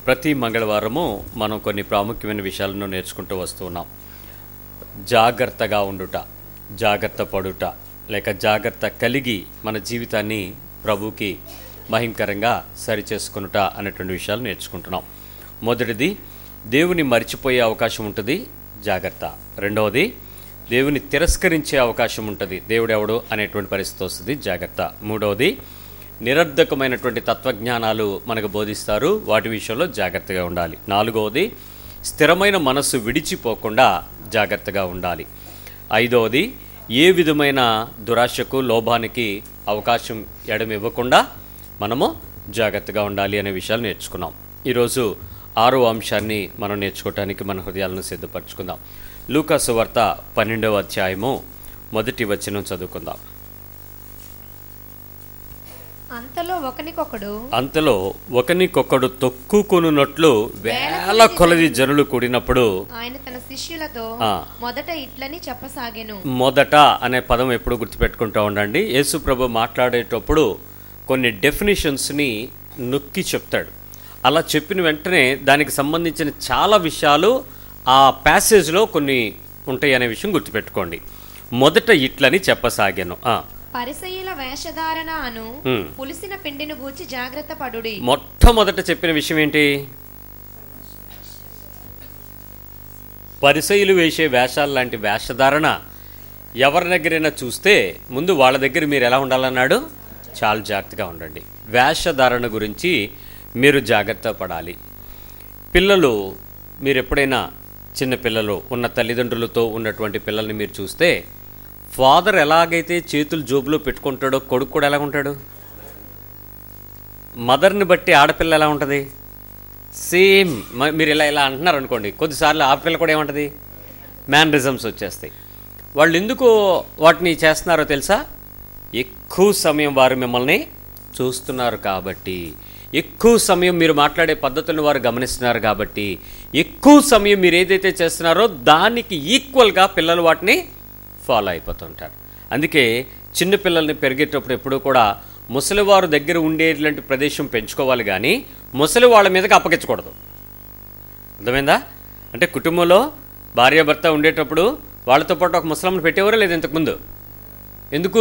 ప్రతి మంగళవారము మనం కొన్ని ప్రాముఖ్యమైన విషయాలను నేర్చుకుంటూ వస్తూ ఉన్నాం జాగ్రత్తగా ఉండుట జాగ్రత్త పడుట లేక జాగ్రత్త కలిగి మన జీవితాన్ని ప్రభుకి మహింకరంగా సరిచేసుకునుట అనేటువంటి విషయాలు నేర్చుకుంటున్నాం మొదటిది దేవుని మర్చిపోయే అవకాశం ఉంటుంది జాగ్రత్త రెండవది దేవుని తిరస్కరించే అవకాశం ఉంటుంది దేవుడు ఎవడు అనేటువంటి పరిస్థితి వస్తుంది జాగ్రత్త మూడవది నిరర్ధకమైనటువంటి తత్వజ్ఞానాలు మనకు బోధిస్తారు వాటి విషయంలో జాగ్రత్తగా ఉండాలి నాలుగవది స్థిరమైన మనస్సు విడిచిపోకుండా జాగ్రత్తగా ఉండాలి ఐదవది ఏ విధమైన దురాశకు లోభానికి అవకాశం ఎడమివ్వకుండా మనము జాగ్రత్తగా ఉండాలి అనే విషయాలు నేర్చుకున్నాం ఈరోజు ఆరో అంశాన్ని మనం నేర్చుకోవటానికి మన హృదయాలను సిద్ధపరచుకుందాం లూకాసు వార్త పన్నెండవ అధ్యాయము మొదటి వచనం చదువుకుందాం అంతలో ఒకనికొకడు అంతలో ఒకనికొకడు తొక్కుకొనున్నట్లు వేల కొలది జనులు కూడినప్పుడు ఆయన తన శిష్యులతో ఆ. మొదట ఇట్లని చెప్పసాగెను మొదట అనే పదం ఎప్పుడు గుర్తుపెట్టుకుంటూ ఉండండి యేసు ప్రభు మాట్లాడేటప్పుడు కొన్ని డెఫినేషన్స్ని నొక్కి చెప్తాడు అలా చెప్పిన వెంటనే దానికి సంబంధించిన చాలా విషయాలు ఆ ప్యాసేజ్లో కొన్ని ఉంటాయి అనే విషయం గుర్తుపెట్టుకోండి మొదట ఇట్లని చెప్పసాగాను ఆ, పరిసయ్యుల వేషధారణ అను హ్మ్. పులిసిన పిండిని గూర్చి జాగ్రత్త పడుడి మొట్టమొదట చెప్పిన విషయం ఏంటి పరిసయులు వేసే వేషాలు లాంటి వేషధారణ ఎవరి దగ్గరైనా చూస్తే ముందు వాళ్ళ దగ్గర మీరు ఎలా ఉండాలన్నాడు చాలా జాగ్రత్తగా ఉండండి వేషధారణ గురించి మీరు జాగ్రత్త పడాలి పిల్లలు మీరు ఎప్పుడైనా చిన్న పిల్లలు ఉన్న తల్లిదండ్రులతో ఉన్నటువంటి పిల్లల్ని మీరు చూస్తే ఫాదర్ ఎలాగైతే చేతులు జోబులో పెట్టుకుంటాడో కొడుకు కూడా ఎలా ఉంటాడు మదర్ని బట్టి ఆడపిల్ల ఎలా ఉంటుంది సేమ్ మ- మీరు ఇలా ఇలా అంటున్నారు అనుకోండి కొద్దిసార్లు ఆడపిల్ల కూడా ఏముంటుంది మ్యానరిజమ్స్ వచ్చేస్తాయి వాళ్ళు ఎందుకు వాటిని చేస్తున్నారో తెలుసా ఎక్కువ సమయం వారు మిమ్మల్ని చూస్తున్నారు కాబట్టి ఎక్కువ సమయం మీరు మాట్లాడే పద్ధతులను వారు గమనిస్తున్నారు కాబట్టి ఎక్కువ సమయం మీరు ఏదైతే చేస్తున్నారో దానికి ఈక్వల్గా పిల్లలు వాటిని ఫాలో అయిపోతుంటారు అందుకే చిన్న పిల్లల్ని పెరిగేటప్పుడు ఎప్పుడూ కూడా ముసలివారు దగ్గర ఉండేటువంటి ప్రదేశం పెంచుకోవాలి కానీ ముసలి వాళ్ళ మీదకి అప్పగించకూడదు అర్థమైందా అంటే కుటుంబంలో భార్యాభర్త ఉండేటప్పుడు వాళ్ళతో పాటు ఒక ముసలమ్మను పెట్టేవారు లేదు ఇంతకుముందు ఎందుకు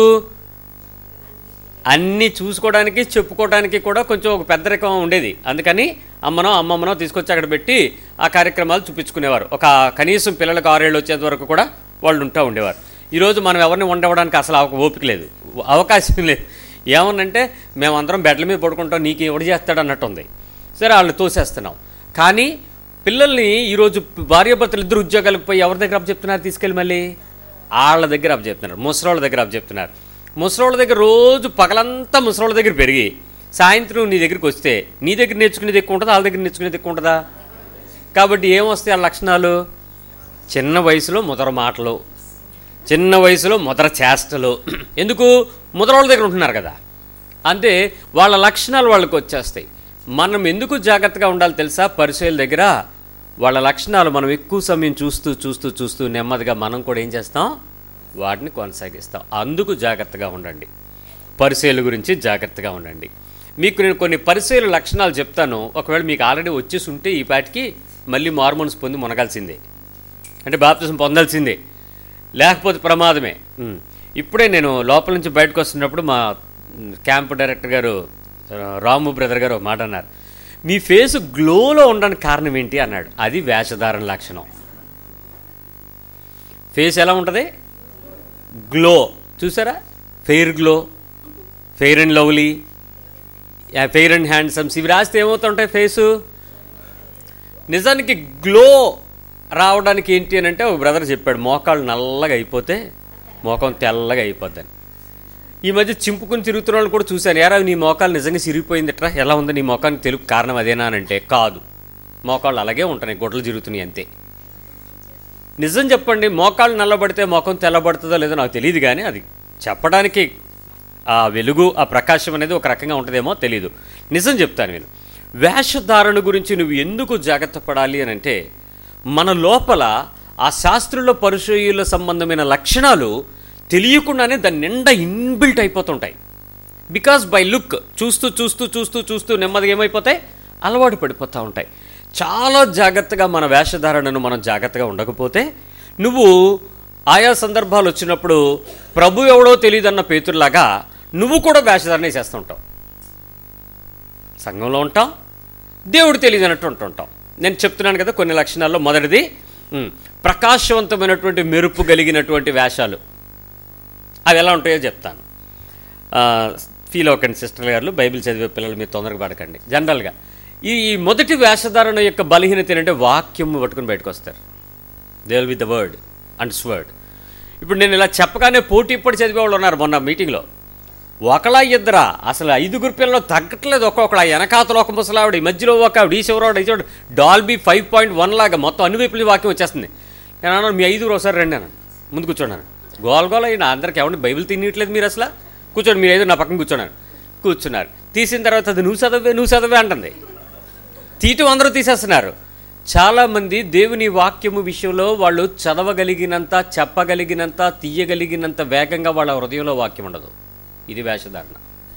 అన్నీ చూసుకోవడానికి చెప్పుకోవడానికి కూడా కొంచెం ఒక పెద్ద రకం ఉండేది అందుకని అమ్మనో అమ్మమ్మనో తీసుకొచ్చి అక్కడ పెట్టి ఆ కార్యక్రమాలు చూపించుకునేవారు ఒక కనీసం పిల్లలకు ఆరేళ్ళు వచ్చేంత వరకు కూడా వాళ్ళు ఉంటా ఉండేవారు ఈరోజు మనం ఎవరిని ఉండవడానికి అసలు అవ- ఓపిక లేదు అవకాశం లేదు ఏమనంటే మేమందరం బెడ్ల మీద పడుకుంటాం నీకు ఎవడు చేస్తాడు అన్నట్టు ఉంది సరే వాళ్ళు తోసేస్తున్నాం కానీ పిల్లల్ని ఈరోజు భార్యాభర్తలు ఇద్దరు ఉద్యోగాలకు పోయి ఎవరి దగ్గర అప్ చెప్తున్నారు తీసుకెళ్ళి మళ్ళీ వాళ్ళ దగ్గర అప్ చెప్తున్నారు ముసలోళ్ళ దగ్గర అప్ చెప్తున్నారు ముసలోళ్ళ దగ్గర రోజు పగలంతా ముసలోళ్ళ దగ్గర పెరిగి సాయంత్రం నీ దగ్గరికి వస్తే నీ దగ్గర నేర్చుకునేది ఎక్కువ ఉంటుందా వాళ్ళ దగ్గర నేర్చుకునేది ఎక్కువ ఉంటుందా కాబట్టి ఏమొస్తాయి ఆ లక్షణాలు చిన్న వయసులో ముదర మాటలు చిన్న వయసులో ముదర చేష్టలు ఎందుకు ముదరోళ్ళ దగ్గర ఉంటున్నారు కదా అంతే వాళ్ళ లక్షణాలు వాళ్ళకి వచ్చేస్తాయి మనం ఎందుకు జాగ్రత్తగా ఉండాలి తెలుసా పరిచయాల దగ్గర వాళ్ళ లక్షణాలు మనం ఎక్కువ సమయం చూస్తూ చూస్తూ చూస్తూ నెమ్మదిగా మనం కూడా ఏం చేస్తాం వాటిని కొనసాగిస్తాం అందుకు జాగ్రత్తగా ఉండండి పరిచయాల గురించి జాగ్రత్తగా ఉండండి మీకు నేను కొన్ని పరిచయాల లక్షణాలు చెప్తాను ఒకవేళ మీకు ఆల్రెడీ వచ్చేసి ఉంటే ఈ పాటికి మళ్ళీ మార్మోన్స్ పొంది మునగాల్సిందే అంటే బాప్తిజం పొందాల్సిందే లేకపోతే ప్రమాదమే ఉమ్. ఇప్పుడే నేను లోపల నుంచి బయటకు వస్తున్నప్పుడు మా ఉమ్, క్యాంప్ డైరెక్టర్ గారు ఆ, రాము బ్రదర్ గారు ఒక మాట అన్నారు మీ ఫేస్ గ్లోలో ఉండడానికి కారణం ఏంటి అన్నాడు అది వేషధారణ లక్షణం ఫేస్ ఎలా ఉంటుంది గ్లో చూసారా fair glow fair and lovely fair and handsomes ఇవి రాస్తే ఏమవుతుంటాయి ఫేసు నిజానికి గ్లో రావడానికి ఏంటి అని అంటే ఒక బ్రదర్ చెప్పాడు మోకాళ్ళు నల్లగా అయిపోతే మోకం తెల్లగా అయిపోద్దని ఈ మధ్య చింపుకుని తిరుగుతున్న వాళ్ళు కూడా చూశాను యారా నీ మోకాలు నిజంగా సిరిగిపోయిందిట్రా ఎలా ఉంది నీ మోకానికి తెలుగు కారణం అదేనా అని అంటే కాదు మోకాళ్ళు అలాగే ఉంటున్నాయి గొడ్లు తిరుగుతున్నాయి అంతే నిజం చెప్పండి మోకాళ్ళు నల్లబడితే మోకం తెల్లబడుతుందో లేదో నాకు తెలియదు కానీ అది చెప్పడానికి ఆ వెలుగు ఆ ప్రకాశం అనేది ఒక రకంగా ఉంటుందేమో తెలియదు నిజం చెప్తాను నేను వేషధారణ గురించి నువ్వు ఎందుకు జాగ్రత్త పడాలి అని అంటే మన లోపల ఆ శాస్త్రుల పరిచయుల సంబంధమైన లక్షణాలు తెలియకుండానే దాని నిండా ఇన్బిల్ట్ అయిపోతుంటాయి బికాస్ బై లుక్ చూస్తూ చూస్తూ చూస్తూ చూస్తూ నెమ్మదిగా ఏమైపోతాయి అలవాటు పడిపోతూ ఉంటాయి చాలా జాగ్రత్తగా మన వేషధారణను మనం జాగ్రత్తగా ఉండకపోతే నువ్వు ఆయా సందర్భాలు వచ్చినప్పుడు ప్రభు ఎవడో తెలియదన్న పేతుల్లాగా నువ్వు కూడా వేషధారణ చేస్తూ ఉంటావు సంఘంలో ఉంటాం దేవుడు తెలియదన్నట్టు ఉంటుంటాం నేను చెప్తున్నాను కదా కొన్ని లక్షణాల్లో మొదటిది ఉమ్, ప్రకాశవంతమైనటువంటి మెరుపు కలిగినటువంటి వేషాలు అవి ఎలా ఉంటాయో చెప్తాను ఆ, ఫీల్ అవ్వకండి సిస్టర్ గారు బైబిల్ చదివే పిల్లలు మీరు తొందరగా పడకండి జనరల్గా ఈ ఈ మొదటి వేషధారణ యొక్క బలహీనత ఏంటంటే వాక్యం పట్టుకుని బయటకు వస్తారు they will with the word and sword ఇప్పుడు నేను ఇలా చెప్పగానే పోటీ పడి చదివేవాళ్ళు ఉన్నారు మొన్న మీటింగ్లో ఒకలా ఇద్దరా అసలు ఐదుగురు పిల్లలు తగ్గట్లేదు ఒక్కొక్కడు ఆ వెనకాతలో ఒక ముసలావిడ ఈ మధ్యలో ఒక ఆవిడ ఈ చివరావిడ ఈ చివరావిడ డాల్బీ ఫైవ్ పాయింట్ వన్ లాగా మొత్తం అన్ని వైపుల వాక్యం వచ్చేస్తుంది నేను అన్నాను మీ ఐదుగురు ఒకసారి రండి అన్నాను ముందు కూర్చోన్నాను గోల గోల అయినా అందరికి ఎవరిని బైబిల్ తినట్లేదు మీరు అసలు కూర్చోండి మీరు ఐదు నా పక్కన కూర్చున్నారు కూర్చున్నారు తీసిన తర్వాత అది నువ్వు చదవే నువ్వు చదవే అంటుంది తీయటం అందరూ తీసేస్తున్నారు చాలామంది దేవుని వాక్యము విషయంలో వాళ్ళు చదవగలిగినంత చెప్పగలిగినంత తీయగలిగినంత వేగంగా వాళ్ళ హృదయంలో వాక్యం ఉండదు ఇది వేషధారణ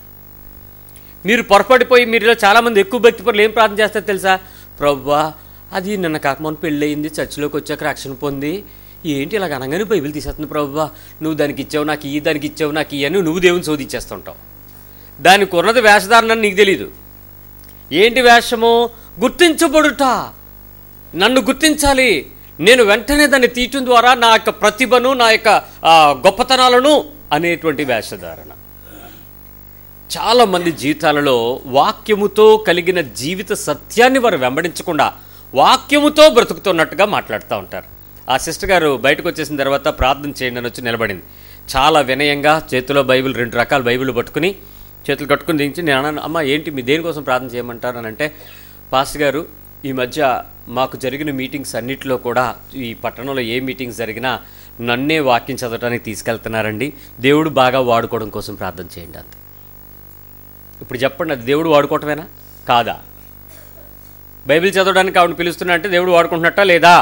మీరు పొరపడిపోయి మీరులో చాలామంది ఎక్కువ భక్తి పనులు ఏం ప్రార్థన చేస్తారు తెలుసా ప్రవ్వా అది నిన్న కాకమని పెళ్ళయింది చర్చిలోకి వచ్చాక రక్షణ పొంది ఏంటి ఇలాగ అనగానే బైబిల్ తీసేస్తుంది ప్రవ్వా నువ్వు దానికి ఇచ్చావు నాకు ఈ దానికి ఇచ్చావు నాకు ఈ అని నువ్వు దేవుని శోధించేస్తుంటావు దానికి ఉన్నది వేషధారణ అని నీకు తెలీదు ఏంటి వేషము గుర్తించబడుట నన్ను గుర్తించాలి నేను వెంటనే దాన్ని తీయటం ద్వారా నా యొక్క ప్రతిభను నా యొక్క ఆ, గొప్పతనాలను అనేటువంటి వేషధారణ చాలా మంది జీవితాలలో వాక్యముతో కలిగిన జీవిత సత్యాన్ని వారు వెంబడించకుండా వాక్యముతో బ్రతుకుతున్నట్టుగా మాట్లాడుతూ ఉంటారు ఆ సిస్టర్ గారు బయటకు వచ్చేసిన తర్వాత ప్రార్థన చేయండి అని వచ్చి నిలబడింది చాలా వినయంగా చేతిలో బైబిల్ రెండు రకాల బైబిల్ పట్టుకుని చేతులు కట్టుకుని దించి నేను అన్నాను అమ్మ ఏంటి మీ దేనికోసం ప్రార్థన చేయమంటారు అని అంటే పాస్టర్ గారు ఈ మధ్య మాకు జరిగిన మీటింగ్స్ అన్నిటిలో కూడా ఈ పట్టణంలో ఏ మీటింగ్స్ జరిగినా నన్నే వాక్యం చదవడానికి తీసుకెళ్తున్నారండి దేవుడు బాగా వాడుకోవడం కోసం ప్రార్థన చేయండి అంతే ఇప్పుడు చెప్పండి అది దేవుడు వాడుకోవటమేనా కాదా బైబిల్ చదవడానికి ఆవిడ పిలుస్తున్నా అంటే దేవుడు వాడుకుంటున్నట్టా లేదా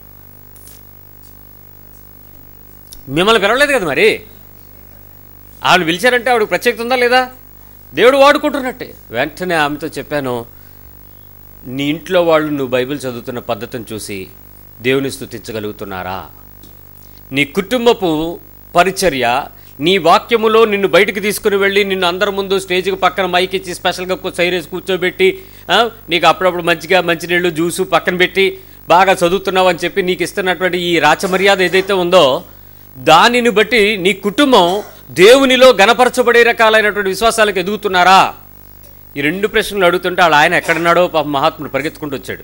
మిమ్మల్ని పిలవలేదు కదా మరి ఆవిడ పిలిచారంటే ఆవిడ ప్రత్యేకత ఉందా లేదా దేవుడు వాడుకుంటున్నట్టే వెంటనే ఆమెతో చెప్పాను నీ ఇంట్లో వాళ్ళు నువ్వు బైబిల్ చదువుతున్న పద్ధతిని చూసి దేవుని స్థుతించగలుగుతున్నారా నీ కుటుంబపు పరిచర్య నీ వాక్యములో నిన్ను బయటికి తీసుకుని వెళ్ళి నిన్ను అందరి ముందు స్టేజ్కి పక్కన మైక్ ఇచ్చి స్పెషల్గా సైరేసి కూర్చోబెట్టి ఆ, నీకు అప్పుడప్పుడు మంచిగా మంచినీళ్ళు జ్యూసు పక్కన పెట్టి బాగా చదువుతున్నావు అని చెప్పి నీకు ఇస్తున్నటువంటి ఈ రాచమర్యాద ఏదైతే ఉందో దానిని బట్టి నీ కుటుంబం దేవునిలో గణపరచబడే రకాలైనటువంటి విశ్వాసాలకు ఎదుగుతున్నారా ఈ రెండు ప్రశ్నలు అడుగుతుంటే వాళ్ళ ఆయన ఎక్కడున్నాడో పాప మహాత్ముడు పరిగెత్తుకుంటూ వచ్చాడు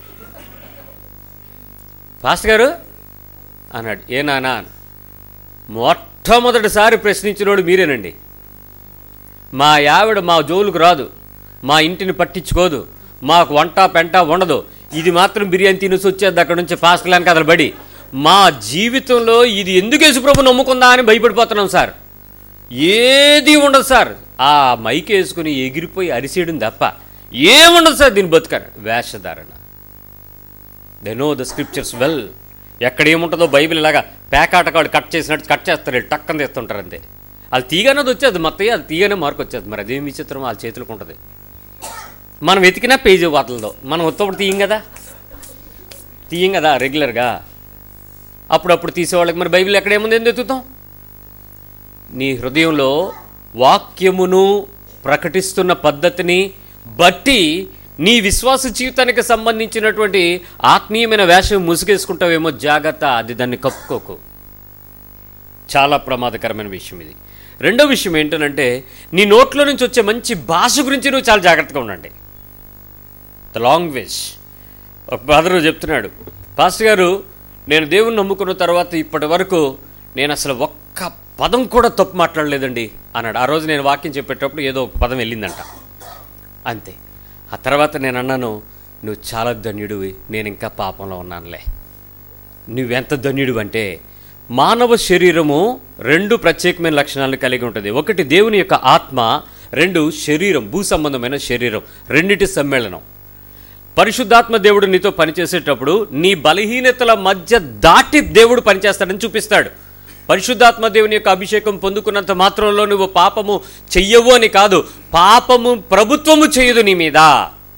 పాస్టర్ గారు అన్నాడు ఏ నానా అని. మొట్టమొదటిసారి ప్రశ్నించినోడు మీరేనండి మా ఆవిడ మా జోలుకు రాదు మా ఇంటిని పట్టించుకోదు మాకు వంట పెంట ఉండదు ఇది మాత్రం బిర్యానీ తినేసి వచ్చేది అక్కడ నుంచి ఫాస్ట్ లాన్ కథలు పడి మా జీవితంలో ఇది ఎందుకు యేసుప్రభు నమ్ముకుందా అని భయపడిపోతున్నాం సార్ ఏది ఉండదు సార్ ఆ మైక్ వేసుకుని ఎగిరిపోయి అరిసేయడం తప్ప ఏముండదు సార్ దీని బతుకారు వేషధారణ they know the scriptures well ఎక్కడ ఏముంటుందో బైబిల్ ఇలాగా పేకాటకాడు కట్ చేసినట్టు కట్ చేస్తారు వీళ్ళు టక్కన తీస్తుంటారు అంతే అది తీగనేది వచ్చేది మొత్తం అది తీగనే మార్క్ వచ్చేది మరి అదేం విచిత్రం వాళ్ళ చేతులకు ఉంటుంది మనం వెతికినా పేజీ వాతలతో మనం ఉత్తప్పుడు తీయం కదా తీయం కదా రెగ్యులర్గా అప్పుడప్పుడు తీసేవాళ్ళకి మరి బైబిల్ ఎక్కడ ఏముంది ఎందుకు ఎత్తుతాం నీ హృదయంలో వాక్యమును ప్రకటిస్తున్న పద్ధతిని బట్టి నీ విశ్వాస జీవితానికి సంబంధించినటువంటి ఆత్మీయమైన వేషం ముసుగేసుకుంటావేమో జాగ్రత్త అది దాన్ని కప్పుకోకు చాలా ప్రమాదకరమైన విషయం ఇది రెండో విషయం ఏంటనంటే నీ నోట్లో నుంచి వచ్చే మంచి భాష గురించి నువ్వు చాలా జాగ్రత్తగా ఉండండి ద లాంగ్వేజ్ ఒక బ్రదరు చెప్తున్నాడు పాస్టర్ గారు నేను దేవుని నమ్ముకున్న తర్వాత ఇప్పటి వరకు నేను అసలు ఒక్క పదం కూడా తప్పు మాట్లాడలేదండి అన్నాడు ఆ రోజు నేను వాక్యం చెప్పేటప్పుడు ఏదో ఒక పదం వెళ్ళిందంట అంతే ఆ తర్వాత నేను అన్నాను నువ్వు చాలా ధన్యుడివి నేను ఇంకా పాపంలో ఉన్నానులే నువ్వెంత ధన్యుడు అంటే మానవ శరీరము రెండు ప్రత్యేకమైన లక్షణాలను కలిగి ఉంటుంది ఒకటి దేవుని యొక్క ఆత్మ రెండు శరీరం భూ సంబంధమైన శరీరం రెండిటి సమ్మేళనం పరిశుద్ధాత్మ దేవుడు నీతో పనిచేసేటప్పుడు నీ బలహీనతల మధ్య దాటి దేవుడు పనిచేస్తాడని చూపిస్తాడు పరిశుద్ధాత్మ దేవుని యొక్క అభిషేకం పొందుకున్నంత మాత్రంలో నువ్వు పాపము చెయ్యవు అని కాదు పాపము ప్రభుత్వము చేయదు నీ మీద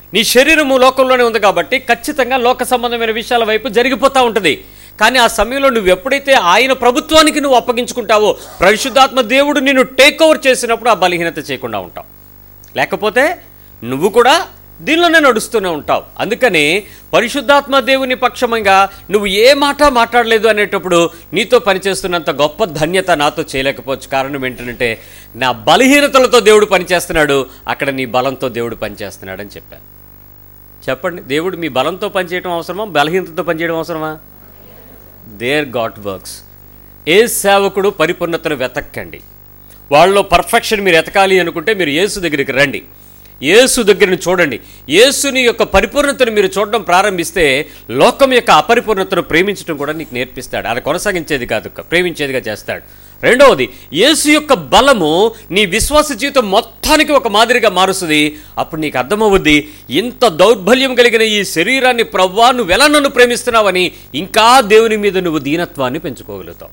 నీ శరీరము లోకంలోనే ఉంది కాబట్టి ఖచ్చితంగా లోక సంబంధమైన విషయాల వైపు జరిగిపోతూ ఉంటుంది కానీ ఆ సమయంలో నువ్వు ఎప్పుడైతే ఆయన ప్రభుత్వానికి నువ్వు అప్పగించుకుంటావో పరిశుద్ధాత్మ దేవుడు నిన్ను టేక్ ఓవర్ చేసినప్పుడు ఆ బలహీనత చేయకుండా ఉంటావు లేకపోతే నువ్వు కూడా దీనిలోనే నడుస్తూనే ఉంటావు అందుకని పరిశుద్ధాత్మ దేవుని పక్షమంగా నువ్వు ఏ మాట మాట్లాడలేదు అనేటప్పుడు నీతో పనిచేస్తున్నంత గొప్ప ధన్యత నాతో చేయలేకపోవచ్చు కారణం ఏంటంటే నా బలహీనతలతో దేవుడు పనిచేస్తున్నాడు అక్కడ నీ బలంతో దేవుడు పనిచేస్తున్నాడు అని చెప్పాను చెప్పండి దేవుడు మీ బలంతో పనిచేయడం అవసరమా బలహీనతతో పనిచేయడం అవసరమా దేర్ గాట్ వర్క్స్ ఏ సేవకుడు పరిపూర్ణతను వెతక్కండి వాళ్ళలో పర్ఫెక్షన్ మీరు ఎతకాలి అనుకుంటే మీరు యేసు దగ్గరికి రండి యేసు దగ్గరని చూడండి యేసుని యొక్క పరిపూర్ణతను మీరు చూడడం ప్రారంభిస్తే లోకం యొక్క అపరిపూర్ణతను ప్రేమించడం కూడా నీకు నేర్పిస్తాడు అది కొనసాగించేది కాదు ప్రేమించేదిగా చేస్తాడు రెండవది యేసు యొక్క బలము నీ విశ్వాస జీవితం మొత్తానికి ఒక మాదిరిగా మారుస్తుంది అప్పుడు నీకు అర్థమవుద్ది ఇంత దౌర్బల్యం కలిగిన ఈ శరీరాన్ని ప్రవ్వా నువ్వు ఎలా నన్ను ప్రేమిస్తున్నావని ఇంకా దేవుని మీద నువ్వు దీనత్వాన్ని పెంచుకోగలుగుతావు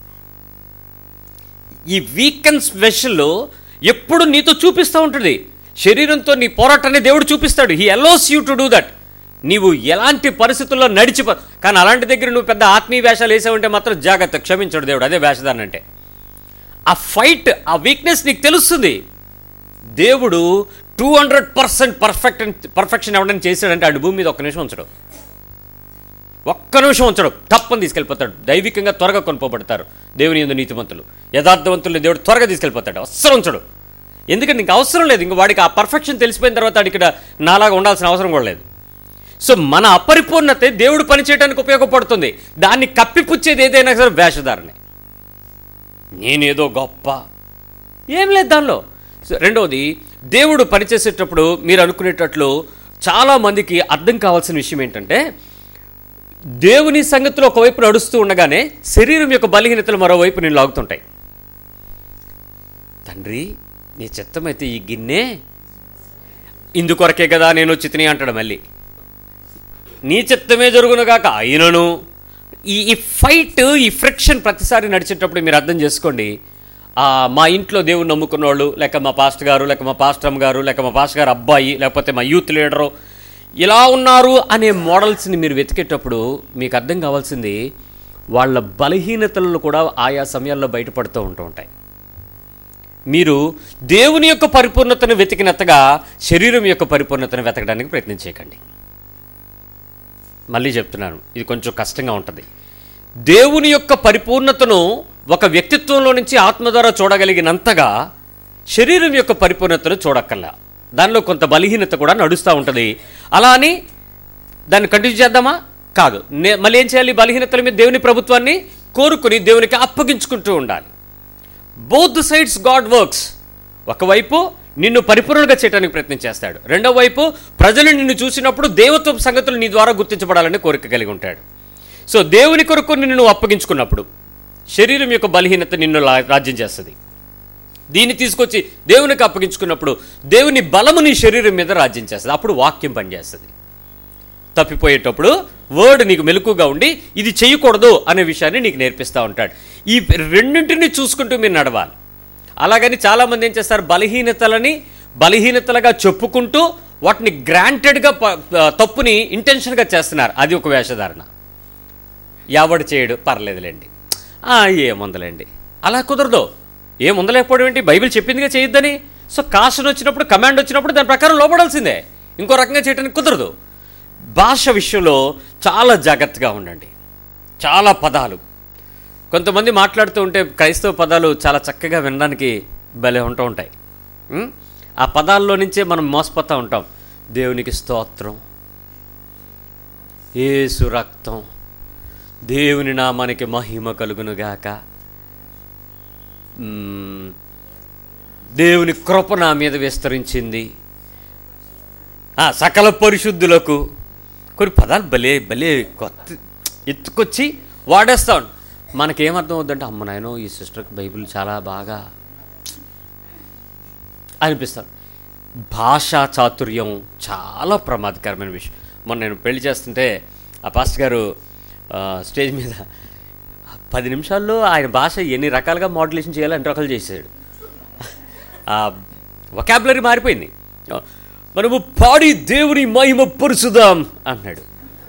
ఈ వీకెండ్ స్పెషల్ ఎప్పుడు నీతో చూపిస్తూ ఉంటుంది శరీరంతో నీ పోరాటాన్ని దేవుడు చూపిస్తాడు he allows you to do that నీవు ఎలాంటి పరిస్థితుల్లో నడిచిపో కానీ అలాంటి దగ్గర నువ్వు పెద్ద ఆత్మీయ వేషాలు వేసావంటే మాత్రం జాగ్రత్త క్షమించడు దేవుడు అదే వేషధారణ అంటే ఆ ఫైట్ ఆ వీక్నెస్ నీకు తెలుస్తుంది దేవుడు two hundred percent perfect perfection ఎవడని చేశాడంటే ఆడు భూమి మీద ఒక్క నిమిషం ఉంచడు ఒక్క నిమిషం ఉంచడు తప్పని తీసుకెళ్ళిపోతాడు దైవికంగా త్వరగా కొనుక్కోబడతారు దేవుని ఎందు నీతిమంతులు యథార్థవంతులు దేవుడు త్వరగా తీసుకెళ్ళిపోతాడు అస్సలు ఉంచడు ఎందుకంటే ఇంక అవసరం లేదు ఇంక వాడికి ఆ పర్ఫెక్షన్ తెలిసిపోయిన తర్వాత వాడికి ఇక్కడ నాలాగా ఉండాల్సిన అవసరం కూడా లేదు సో మన అపరిపూర్ణతే దేవుడు పనిచేయడానికి ఉపయోగపడుతుంది దాన్ని కప్పిపుచ్చేది ఏదైనా సరే వేషధారణే నేనేదో గొప్ప ఏం లేదు దానిలో సో రెండవది దేవుడు పనిచేసేటప్పుడు మీరు అనుకునేటట్లు చాలా మందికి అర్థం కావాల్సిన విషయం ఏంటంటే దేవుని సంగతిలో ఒకవైపు నడుస్తూ ఉండగానే శరీరం యొక్క బలహీనతలు మరోవైపు నేను లాగుతుంటాయి తండ్రి నీ చిత్తమైతే ఈ గిన్నె ఇందుకొరకే కదా నేను చితిని అంటాడు మళ్ళీ నీ చిత్తమే జరుగునుగాక అయినను ఈ ఈ ఫైట్ ఈ ఫ్రిక్షన్ ప్రతిసారి నడిచేటప్పుడు మీరు అర్థం చేసుకోండి ఆ, మా ఇంట్లో దేవుని నమ్ముకున్న వాళ్ళు లేక మా పాస్టర్ గారు లేక మా పాస్టమ్ గారు లేక మా పాస్టర్ గారు అబ్బాయి లేకపోతే మా యూత్ లీడరు ఇలా ఉన్నారు అనే మోడల్స్ని మీరు వెతికేటప్పుడు మీకు అర్థం కావాల్సింది వాళ్ళ బలహీనతలను కూడా ఆయా సమయాల్లో బయటపడుతూ ఉంటూ ఉంటాయి మీరు దేవుని యొక్క పరిపూర్ణతను వెతికినట్టుగా శరీరం యొక్క పరిపూర్ణతను వెతకడానికి ప్రయత్నం చేయకండి మళ్ళీ చెప్తున్నాను ఇది కొంచెం కష్టంగా ఉంటుంది దేవుని యొక్క పరిపూర్ణతను ఒక వ్యక్తిత్వంలో నుంచి ఆత్మ ద్వారా చూడగలిగినంతగా శరీరం యొక్క పరిపూర్ణతను చూడక్కర్లా దానిలో కొంత బలహీనత కూడా నడుస్తూ ఉంటుంది అలా అని దాన్ని కంటిన్యూ చేద్దామా కాదు నే మళ్ళీ ఏం చేయాలి బలహీనతల మీద దేవుని ప్రభుత్వాన్ని కోరుకుని దేవునికి అప్పగించుకుంటూ ఉండాలి బోత్ సైడ్స్ గాడ్ వర్క్స్ ఒకవైపు నిన్ను పరిపూర్ణంగా చేయడానికి ప్రయత్నం చేస్తాడు రెండో వైపు ప్రజలు నిన్ను చూసినప్పుడు దేవత్వ సంగతులు నీ ద్వారా గుర్తించబడాలని కోరిక కలిగి ఉంటాడు సో దేవుని కొరకు నిన్ను నువ్వు అప్పగించుకున్నప్పుడు శరీరం యొక్క బలహీనత నిన్ను లా- రాజ్యం చేస్తుంది దీన్ని తీసుకొచ్చి దేవునికి అప్పగించుకున్నప్పుడు దేవుని బలము నీ శరీరం మీద రాజ్యం చేస్తుంది అప్పుడు వాక్యం పనిచేస్తుంది తప్పిపోయేటప్పుడు వర్డ్ నీకు మెలకుగా ఉండి ఇది చేయకూడదు అనే విషయాన్ని నీకు నేర్పిస్తూ ఉంటాడు ఈ రెండింటిని చూసుకుంటూ మీరు నడవాలి అలాగని చాలామంది ఏం చేస్తారు బలహీనతలని బలహీనతలుగా చెప్పుకుంటూ వాటిని గ్రాంటెడ్గా తప్పుని ఇంటెన్షన్గా చేస్తున్నారు అది ఒక వేషధారణ ఎవడు చేయడు పర్లేదులేండి ఆ, ఏముందలేండి అలా కుదరదు ఏముందలేకపోవడం ఏంటి బైబిల్ చెప్పిందిగా చేయొద్దని సో కాషన్ వచ్చినప్పుడు కమాండ్ వచ్చినప్పుడు దాని ప్రకారం లోపడాల్సిందే ఇంకో రకంగా చేయడానికి కుదరదు భాష విషయంలో చాలా జాగ్రత్తగా ఉండండి చాలా పదాలు కొంతమంది మాట్లాడుతూ ఉంటే క్రైస్తవ పదాలు చాలా చక్కగా వినడానికి భలే ఉంటూ ఉంటాయి ఉం? ఆ పదాల్లో నుంచే మనం మోసపోతూ ఉంటాం దేవునికి స్తోత్రం ఏసు రక్తం దేవుని నామానికి మహిమ కలుగునుగాక మ్మ్. దేవుని కృప నా మీద విస్తరించింది ఆ, సకల పరిశుద్ధులకు కొన్ని పదాలు భలే భలే కొత్త ఎత్తుకొచ్చి వాడేస్తాం మనకేమర్థం అవుద్దంటే అమ్మ నాయనో ఈ సిస్టర్కి బైబిల్ చాలా బాగా అనిపిస్తాం భాషా చాతుర్యం చాలా ప్రమాదకరమైన విషయం మొన్న నేను పెళ్లి చేస్తుంటే ఆ పాస్టర్ గారు ఆ, స్టేజ్ మీద పది నిమిషాల్లో ఆయన భాష ఎన్ని రకాలుగా మోడ్యులేషన్ చేయాలో అన్ని రకాలు చేసాడు ఆ వొకాబులరీ మారిపోయింది మనము పాడి దేవుని మహిమ పరుచుదాం అన్నాడు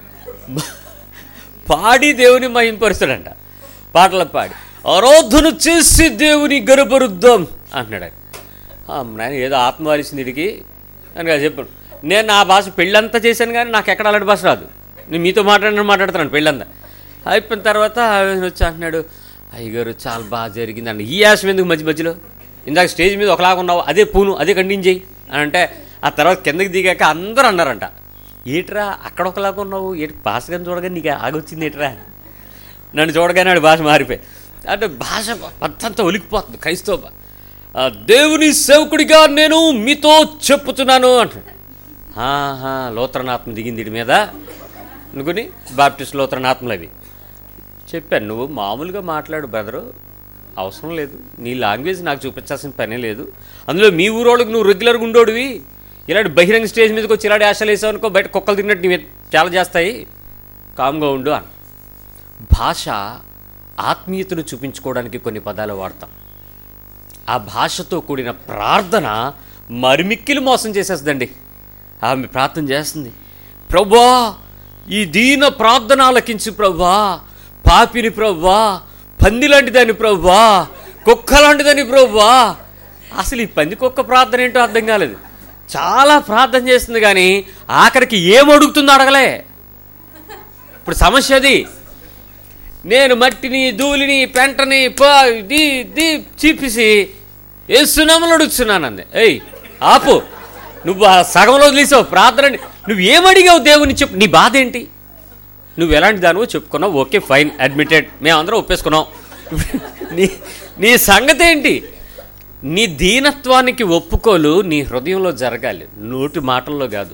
పాడి దేవుని మహింపరుస్తాడంట పాటలు పాడి ఆరాధన చేసి దేవుని గనపరుద్దాం అన్నాడు ఆయన అమ్మ నాయన ఏదో ఆత్మ వారిసింది వీడికి అని కదా చెప్పాను నేను నా భాష పెళ్ళంతా చేశాను కానీ నాకు ఎక్కడ అలాంటి భాష రాదు నేను మీతో మాట్లాడిన మాట్లాడుతున్నాను పెళ్ళంతా అయిపోయిన తర్వాత ఆయన వచ్చి అంటున్నాడు అయ్యగారు చాలా బాగా జరిగిందండి ఈ యాసం ఎందుకు మధ్య మధ్యలో ఇందాక స్టేజ్ మీద ఒకలాగా ఉన్నావు అదే పూను అదే కంటిన్యూ చేయి అని అంటే ఆ తర్వాత కిందకి దిగాక అందరూ అన్నారంట ఏట్రా అక్కడ ఒకలాగా ఉన్నావు ఏటి భాషగా చూడగా నీకు ఆగొచ్చింది ఏట్రా నన్ను చూడగానే ఆడి భాష మారిపోయి అంటే భాష అంతా ఒలికిపోతుంది క్రైస్తవ భా- ఆ, దేవుని సేవకుడిగా నేను మీతో చెప్పుతున్నాను అంటాడు ఆహా లోత్రనాత్మ దిగింది వీడి మీద అనుకుని బాప్టిస్ట్ లోత్రనాత్మలు అవి చెప్పాను నువ్వు మామూలుగా మాట్లాడు బ్రదరు అవసరం లేదు నీ లాంగ్వేజ్ నాకు చూపించాల్సిన పనే లేదు అందులో మీ ఊరోళ్ళకి నువ్వు రెగ్యులర్గా ఉండోడివి ఇలాంటి బహిరంగ స్టేజ్ మీదకి వచ్చి ఇలాంటి ఆశలు వేసావు అనుకో బయట కుక్కలు తిన్నట్టు నీ మీద చాలా చేస్తాయి కామ్గా ఉండు అని భాష ఆత్మీయతను చూపించుకోవడానికి కొన్ని పదాలు వాడతాం ఆ భాషతో కూడిన ప్రార్థన మరిమిక్కిలి మోసం చేసేస్తుందండి ఆమె ప్రార్థన చేస్తుంది ప్రభా ఈ దీన ప్రార్థన ఆలకించు ప్రభా పాపిని ప్రభా పంది లాంటిదని ప్రభా కుక్క లాంటిదని ప్రభా అసలు ఈ పంది కుక్క ప్రార్థన ఏంటో అర్థం కాలేదు చాలా ప్రార్థన చేస్తుంది కానీ ఆఖరికి ఏం అడుగుతుందో అడగలే ఇప్పుడు సమస్య అది నేను మట్టిని ధూళిని పెంటని పా ది ది చీపిసి వేస్తున్నామని అడుగుతున్నాను అంది ఏయ్ ఆపు నువ్వు ఆ సగంలో వదిలేసావు ప్రార్థన నువ్వు ఏమడిగావు దేవుని చెప్పు నీ బాధ ఏంటి నువ్వు ఎలాంటి దానివో చెప్పుకున్నావు ఓకే ఫైన్ అడ్మిటెడ్ మేమందరం ఒప్పేసుకున్నాం నీ నీ సంగతి ఏంటి నీ దీనత్వానికి ఒప్పుకోలు నీ హృదయంలో జరగాలి నోటి మాటల్లో కాదు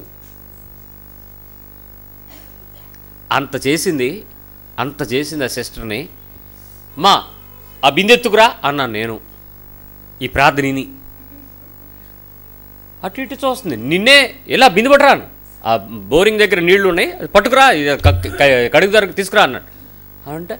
అంత చేసింది అంత చేసింది ఆ సిస్టర్ని మా ఆ బిందెత్తుకురా అన్నాను నేను ఈ ప్రార్థనని అటు ఇటు చూస్తుంది నిన్నే ఇలా బిందె పట్టరా అన్న. ఆ బోరింగ్ దగ్గర నీళ్లు ఉన్నాయి అది పట్టుకురా ఇది క- క- కడుగు దగ్గర తీసుకురా అన్నాడు అంటే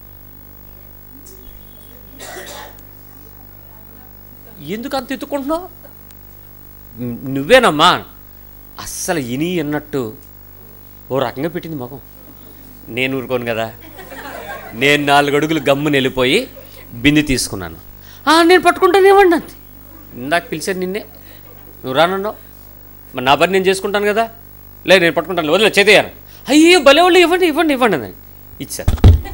ఎందుకు అంత ఎత్తుకుంటున్నావు ను- నువ్వేనమ్మా అస్సలు ఇని అన్నట్టు ఓ రకంగా పెట్టింది మగం నేను ఊరుకోను కదా నేను నాలుగు అడుగులు గమ్మున వెళ్ళిపోయి బింది తీసుకున్నాను "ఆ, నేను పట్టుకుంటానేవ్వండి అంతే ఇందాక పిలిచాను నిన్నే నువ్వు రానన్నావు మరి నా పని నేను చేసుకుంటాను కదా లేదు నేను పట్టుకుంటాను వదిలే చేతయ్యాను అయ్యో భలే వాళ్ళు ఇవ్వండి ఇవ్వండి ఇవ్వండి అని ఇచ్చాను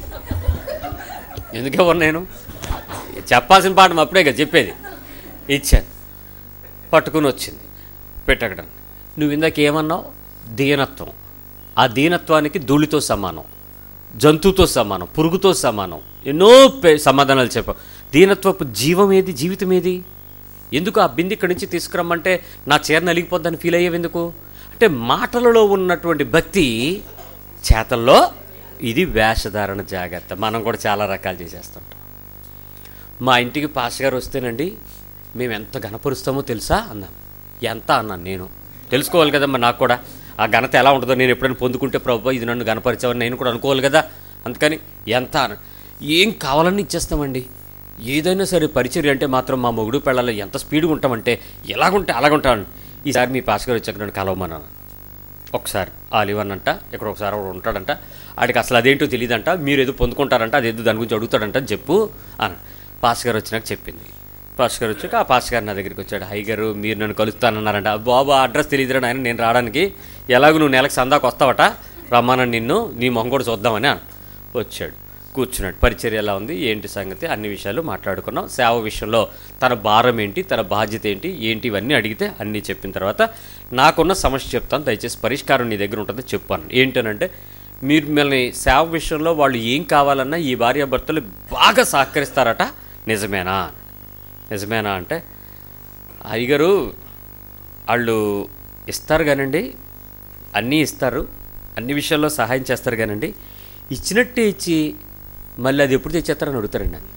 ఎందుకు ఇవ్వను నేను చెప్పాల్సిన పాఠం అప్పుడే కదా చెప్పేది ఇచ్చాను పట్టుకుని వచ్చింది పెట్టకడం నువ్వు ఇందాక ఏమన్నావు దీనత్వం ఆ దీనత్వానికి ధూళితో సమానం జంతువుతో సమానం పురుగుతో సమానం ఎన్నో పే- సమాధానాలు చెప్పావు దీనత్వపు జీవం ఏది జీవితం ఏది ఎందుకు ఆ బింది ఇక్కడి నుంచి తీసుకురమ్మంటే నా చీర నలిగిపోద్దని ఫీల్ అయ్యేవి ఎందుకు అంటే మాటలలో ఉన్నటువంటి భక్తి చేతల్లో ఇది వేషధారణ జాగ్రత్త మనం కూడా చాలా రకాలు చేసేస్తుంటాం మా ఇంటికి పాస్ గారు వస్తేనండి మేము ఎంత గణపరుస్తామో తెలుసా అన్నాను ఎంత అన్నాను నేను తెలుసుకోవాలి కదమ్మా నాకు కూడా ఆ ఘనత ఎలా ఉంటుందో నేను ఎప్పుడైనా పొందుకుంటే ప్రభు ఇది నన్ను గణపరిచావని నేను కూడా అనుకోవాలి కదా అందుకని ఎంత అన్న ఏం కావాలని ఇచ్చేస్తామండి ఏదైనా సరే పరిచర్య అంటే మాత్రం మా మొగుడు పెళ్ళాలి ఎంత స్పీడ్గా ఉంటామంటే ఎలాగుంటే అలాగుంటాను ఈసారి మీ పాస్ గారు వచ్చాక నన్ను కలవమన్నాను ఒకసారి ఆలివన్ అంట ఇక్కడ ఒకసారి ఒకడు ఉంటాడంట ఆడికి అసలు అదేంటో తెలియదంట మీరు ఏదో పొందుకుంటారంట అదేదో దాని గురించి అడుగుతాడంట అని చెప్పు అని పాస్ గారు వచ్చినాక చెప్పింది పాస్ గారు వచ్చాక ఆ పాస్ గారు నా దగ్గరికి వచ్చాడు హై గారు మీరు నన్ను కలుస్తానన్నారంట బాబు ఆ అడ్రస్ తెలియదురా నాయన నేను రావడానికి ఎలాగో నువ్వు నెలకు సందాకు వస్తావట రమ్మానని నిన్ను నీ మొహం కూడా చూద్దామని అన్న. వచ్చాడు కూర్చున్నాడు పరిచర్య ఎలా ఉంది ఏంటి సంగతి అన్ని విషయాలు మాట్లాడుకున్నాం సేవ విషయంలో తన భారం ఏంటి తన బాధ్యత ఏంటి ఏంటి ఇవన్నీ అడిగితే అన్నీ చెప్పిన తర్వాత నాకున్న సమస్య చెప్తాను దయచేసి పరిష్కారం నీ దగ్గర ఉంటుంది చెప్పాను ఏంటనంటే మీరు మిమ్మల్ని సేవ విషయంలో వాళ్ళు ఏం కావాలన్నా ఈ భార్యాభర్తలు బాగా సహకరిస్తారట నిజమేనా నిజమేనా అంటే అయ్యగారు వాళ్ళు ఇస్తారు కానండి అన్నీ ఇస్తారు అన్ని విషయాల్లో సహాయం చేస్తారు కానండి ఇచ్చినట్టే ఇచ్చి మళ్ళీ అది ఎప్పుడు తెచ్చేస్తారని అడుగుతారండి నన్ను.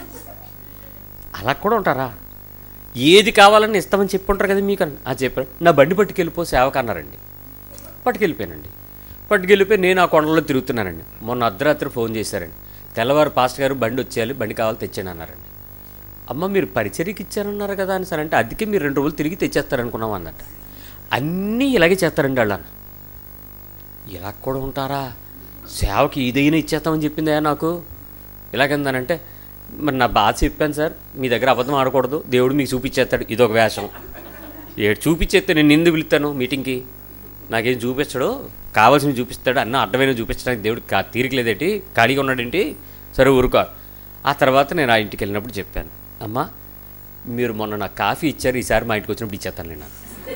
అలా కూడా ఉంటారా ఏది కావాలని ఇస్తామని చెప్పి ఉంటారు కదా మీకు అని. ఆ చెప్పారు నా బండి పట్టుకెళ్ళిపో సేవకు అన్నారండి పట్టుకెళ్ళిపోయానండి పట్టుకెళ్ళిపోయి నేను ఆ కొండలో తిరుగుతున్నానండి మొన్న అర్ధరాత్రి ఫోన్ చేశారండి తెల్లవారు పాస్టర్ గారు బండి వచ్చేయాలి బండి కావాలి తెచ్చాను అన్నారండి అమ్మ మీరు పరిచర్యకి ఇచ్చారన్నారు కదా అని సరే అంటే అందుకే మీరు రెండు రోజులు తిరిగి తెచ్చేస్తారనుకున్నాం అన్నట్ట అన్నీ ఇలాగే చేస్తారండి వాళ్ళ ఇలా కూడా ఉంటారా సేవకి ఇదైనా ఇచ్చేస్తామని చెప్పిందా నాకు ఇలాగందానంటే మరి నా బాధ చెప్పాను సార్ మీ దగ్గర అబద్ధం ఆడకూడదు దేవుడు మీకు చూపించేస్తాడు ఇదొక వేషం ఏడు చూపించేస్తే నేను నిందు పిలుస్తాను మీటింగ్కి నాకేం చూపించడు కావాల్సినవి చూపిస్తాడు అన్న అడ్డమైన చూపించడానికి దేవుడు కా తీరికలేదేంటి ఖాళీగా ఉన్నాడేంటి సరే ఊరుకో ఆ తర్వాత నేను ఆ ఇంటికి వెళ్ళినప్పుడు చెప్పాను అమ్మా మీరు మొన్న నాకు కాఫీ ఇచ్చారు ఈసారి మా ఇంటికి వచ్చినప్పుడు ఇచ్చేస్తాను నేను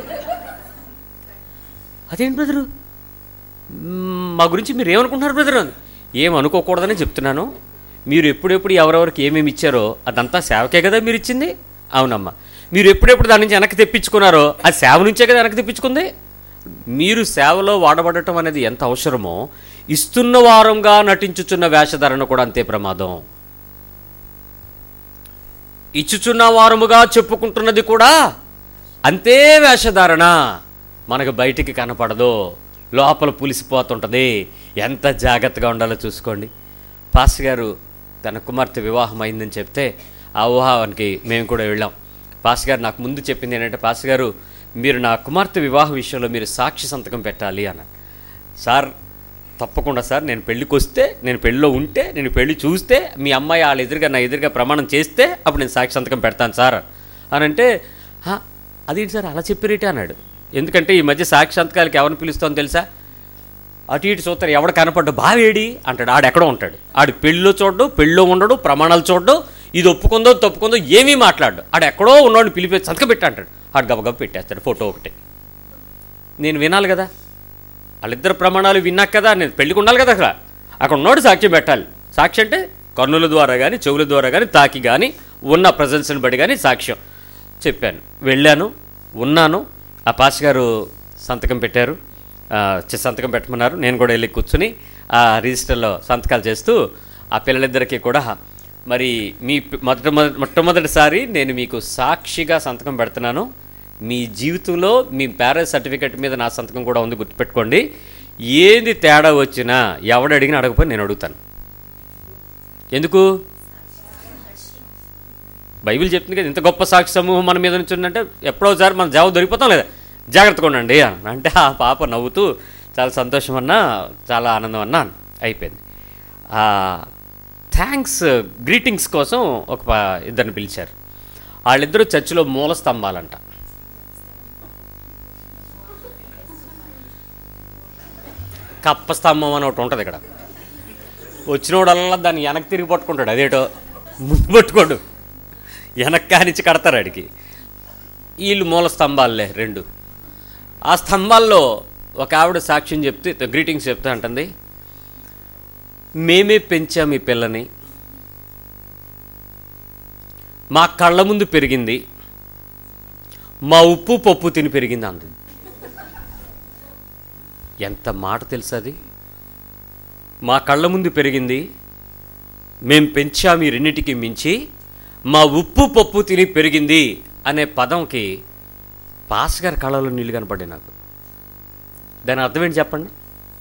అదేంటి బ్రదరు మ్మ్, మా గురించి మీరు ఏమనుకుంటున్నారు బ్రదర్ అని ఏం అనుకోకూడదని చెప్తున్నాను మీరు ఎప్పుడెప్పుడు ఎవరెవరికి ఏమేమి ఇచ్చారో అదంతా సేవకే కదా మీరు ఇచ్చింది అవునమ్మా మీరు ఎప్పుడెప్పుడు దాని నుంచి వెనక్కి తెప్పించుకున్నారో అది సేవ నుంచే కదా వెనక్కి తెప్పించుకుంది మీరు సేవలో వాడబడటం అనేది ఎంత అవసరమో ఇస్తున్న వారంగా నటించుచున్న వేషధారణ కూడా అంతే ప్రమాదం ఇచ్చుచున్న వారముగా చెప్పుకుంటున్నది కూడా అంతే వేషధారణ మనకు బయటికి కనపడదు లోపల పులిసిపోతుంటుంది ఎంత జాగ్రత్తగా ఉండాలో చూసుకోండి పాస్టర్ గారు తన కుమార్తె వివాహం అయిందని చెప్తే ఆ ఊహానికి మేము కూడా వెళ్ళాం పాస్టర్ గారు నాకు ముందు చెప్పింది ఏంటంటే పాస్టర్ గారు మీరు నా కుమార్తె వివాహ విషయంలో మీరు సాక్షి సంతకం పెట్టాలి అన్నాడు సార్ తప్పకుండా సార్ నేను పెళ్ళికి వస్తే నేను పెళ్ళిలో ఉంటే నేను పెళ్లి చూస్తే మీ అమ్మాయి వాళ్ళ ఎదురుగా నా ఎదురుగా ప్రమాణం చేస్తే అప్పుడు నేను సాక్షి సంతకం పెడతాను సార్ అని అంటే "హా, అదేంటి సార్ అలా చెప్పారేటి అన్నాడు ఎందుకంటే ఈ మధ్య సాక్షి సంతకాలకి ఎవరిని పిలుస్తామో తెలుసా అటు ఇటు చూస్తారు ఎవడ కనపడ్డు బావేడి అంటాడు ఆడు ఎక్కడో ఉంటాడు ఆడు పెళ్ళిలో చూడడు పెళ్ళిలో ఉండడు ప్రమాణాలు చూడడు ఇది ఒప్పుకుందో తప్పుకుందో ఏమీ మాట్లాడు ఆడు ఎక్కడో ఉన్నాడు పిలిపి సంతకం పెట్టి అంటాడు ఆడు గబగబ పెట్టేస్తాడు ఫోటో ఒకటి నేను వినాలి కదా వాళ్ళిద్దరు ప్రమాణాలు విన్నాక కదా నేను పెళ్ళికి ఉండాలి కదా అక్కడ అక్కడ ఉన్నోడు సాక్ష్యం పెట్టాలి సాక్షి అంటే కన్నుల ద్వారా కానీ చెవుల ద్వారా కానీ తాకి కానీ ఉన్న ప్రజెన్స్ని బట్టి కానీ సాక్ష్యం చెప్పాను వెళ్ళాను ఉన్నాను ఆ పాస్ గారు సంతకం పెట్టారు ఆ, చి- సంతకం పెట్టమన్నారు నేను కూడా వెళ్ళి కూర్చుని ఆ రిజిస్టర్లో సంతకాలు చేస్తూ ఆ పిల్లలిద్దరికీ కూడా మరి మీ పి- మొదట మొట్టమొదటిసారి నేను మీకు సాక్షిగా సంతకం పెడుతున్నాను మీ జీవితంలో మీ మ్యారేజ్ సర్టిఫికెట్ మీద నా సంతకం కూడా ఉంది గుర్తుపెట్టుకోండి ఏది తేడా వచ్చినా ఎవడు అడిగినా అడగపోయి నేను అడుగుతాను ఎందుకు బైబిల్ చెప్తుంది కదా ఇంత గొప్ప సాక్షి సమూహం మన మీద నుంచి ఉందంటే ఎప్పుడోసారి మనం జవాబు దొరికిపోతాం లేదా జాగ్రత్తగా ఉండండి అని అంటే ఆ పాప నవ్వుతూ చాలా సంతోషం అన్నా చాలా ఆనందం అన్నా అయిపోయింది థ్యాంక్స్ గ్రీటింగ్స్ కోసం ఒక ప- ఇద్దరిని పిలిచారు వాళ్ళిద్దరూ చర్చిలో మూల స్తంభాలంట కప్ప స్తంభం అని ఒకటి ఉంటుంది ఇక్కడ వచ్చినోడల్లా దాన్ని వెనక్కి తిరిగి పట్టుకుంటాడు అదేటో ముందు పట్టుకోడు వెనక్కి కానిచ్చి కడతారు ఆడికి వీళ్ళు మూల స్తంభాలే రెండు ఆ స్తంభాల్లో ఒక ఆవిడ సాక్ష్యం చెప్తే గ్రీటింగ్స్ చెప్తా అంటుంది మేమే పెంచాం ఈ పిల్లని మా కళ్ళ ముందు పెరిగింది మా ఉప్పు పప్పు తిని పెరిగింది అంది ఎంత మాట తెలుసు అది మా కళ్ళ ముందు పెరిగింది మేం పెంచాం ఈ రెండింటికి మించి మా ఉప్పు పప్పు తిని పెరిగింది అనే పదంకి పాస్ గారి కళ్ళలో నీళ్ళు కనపడ్డాయి నాకు దాని అర్థం ఏంటి చెప్పండి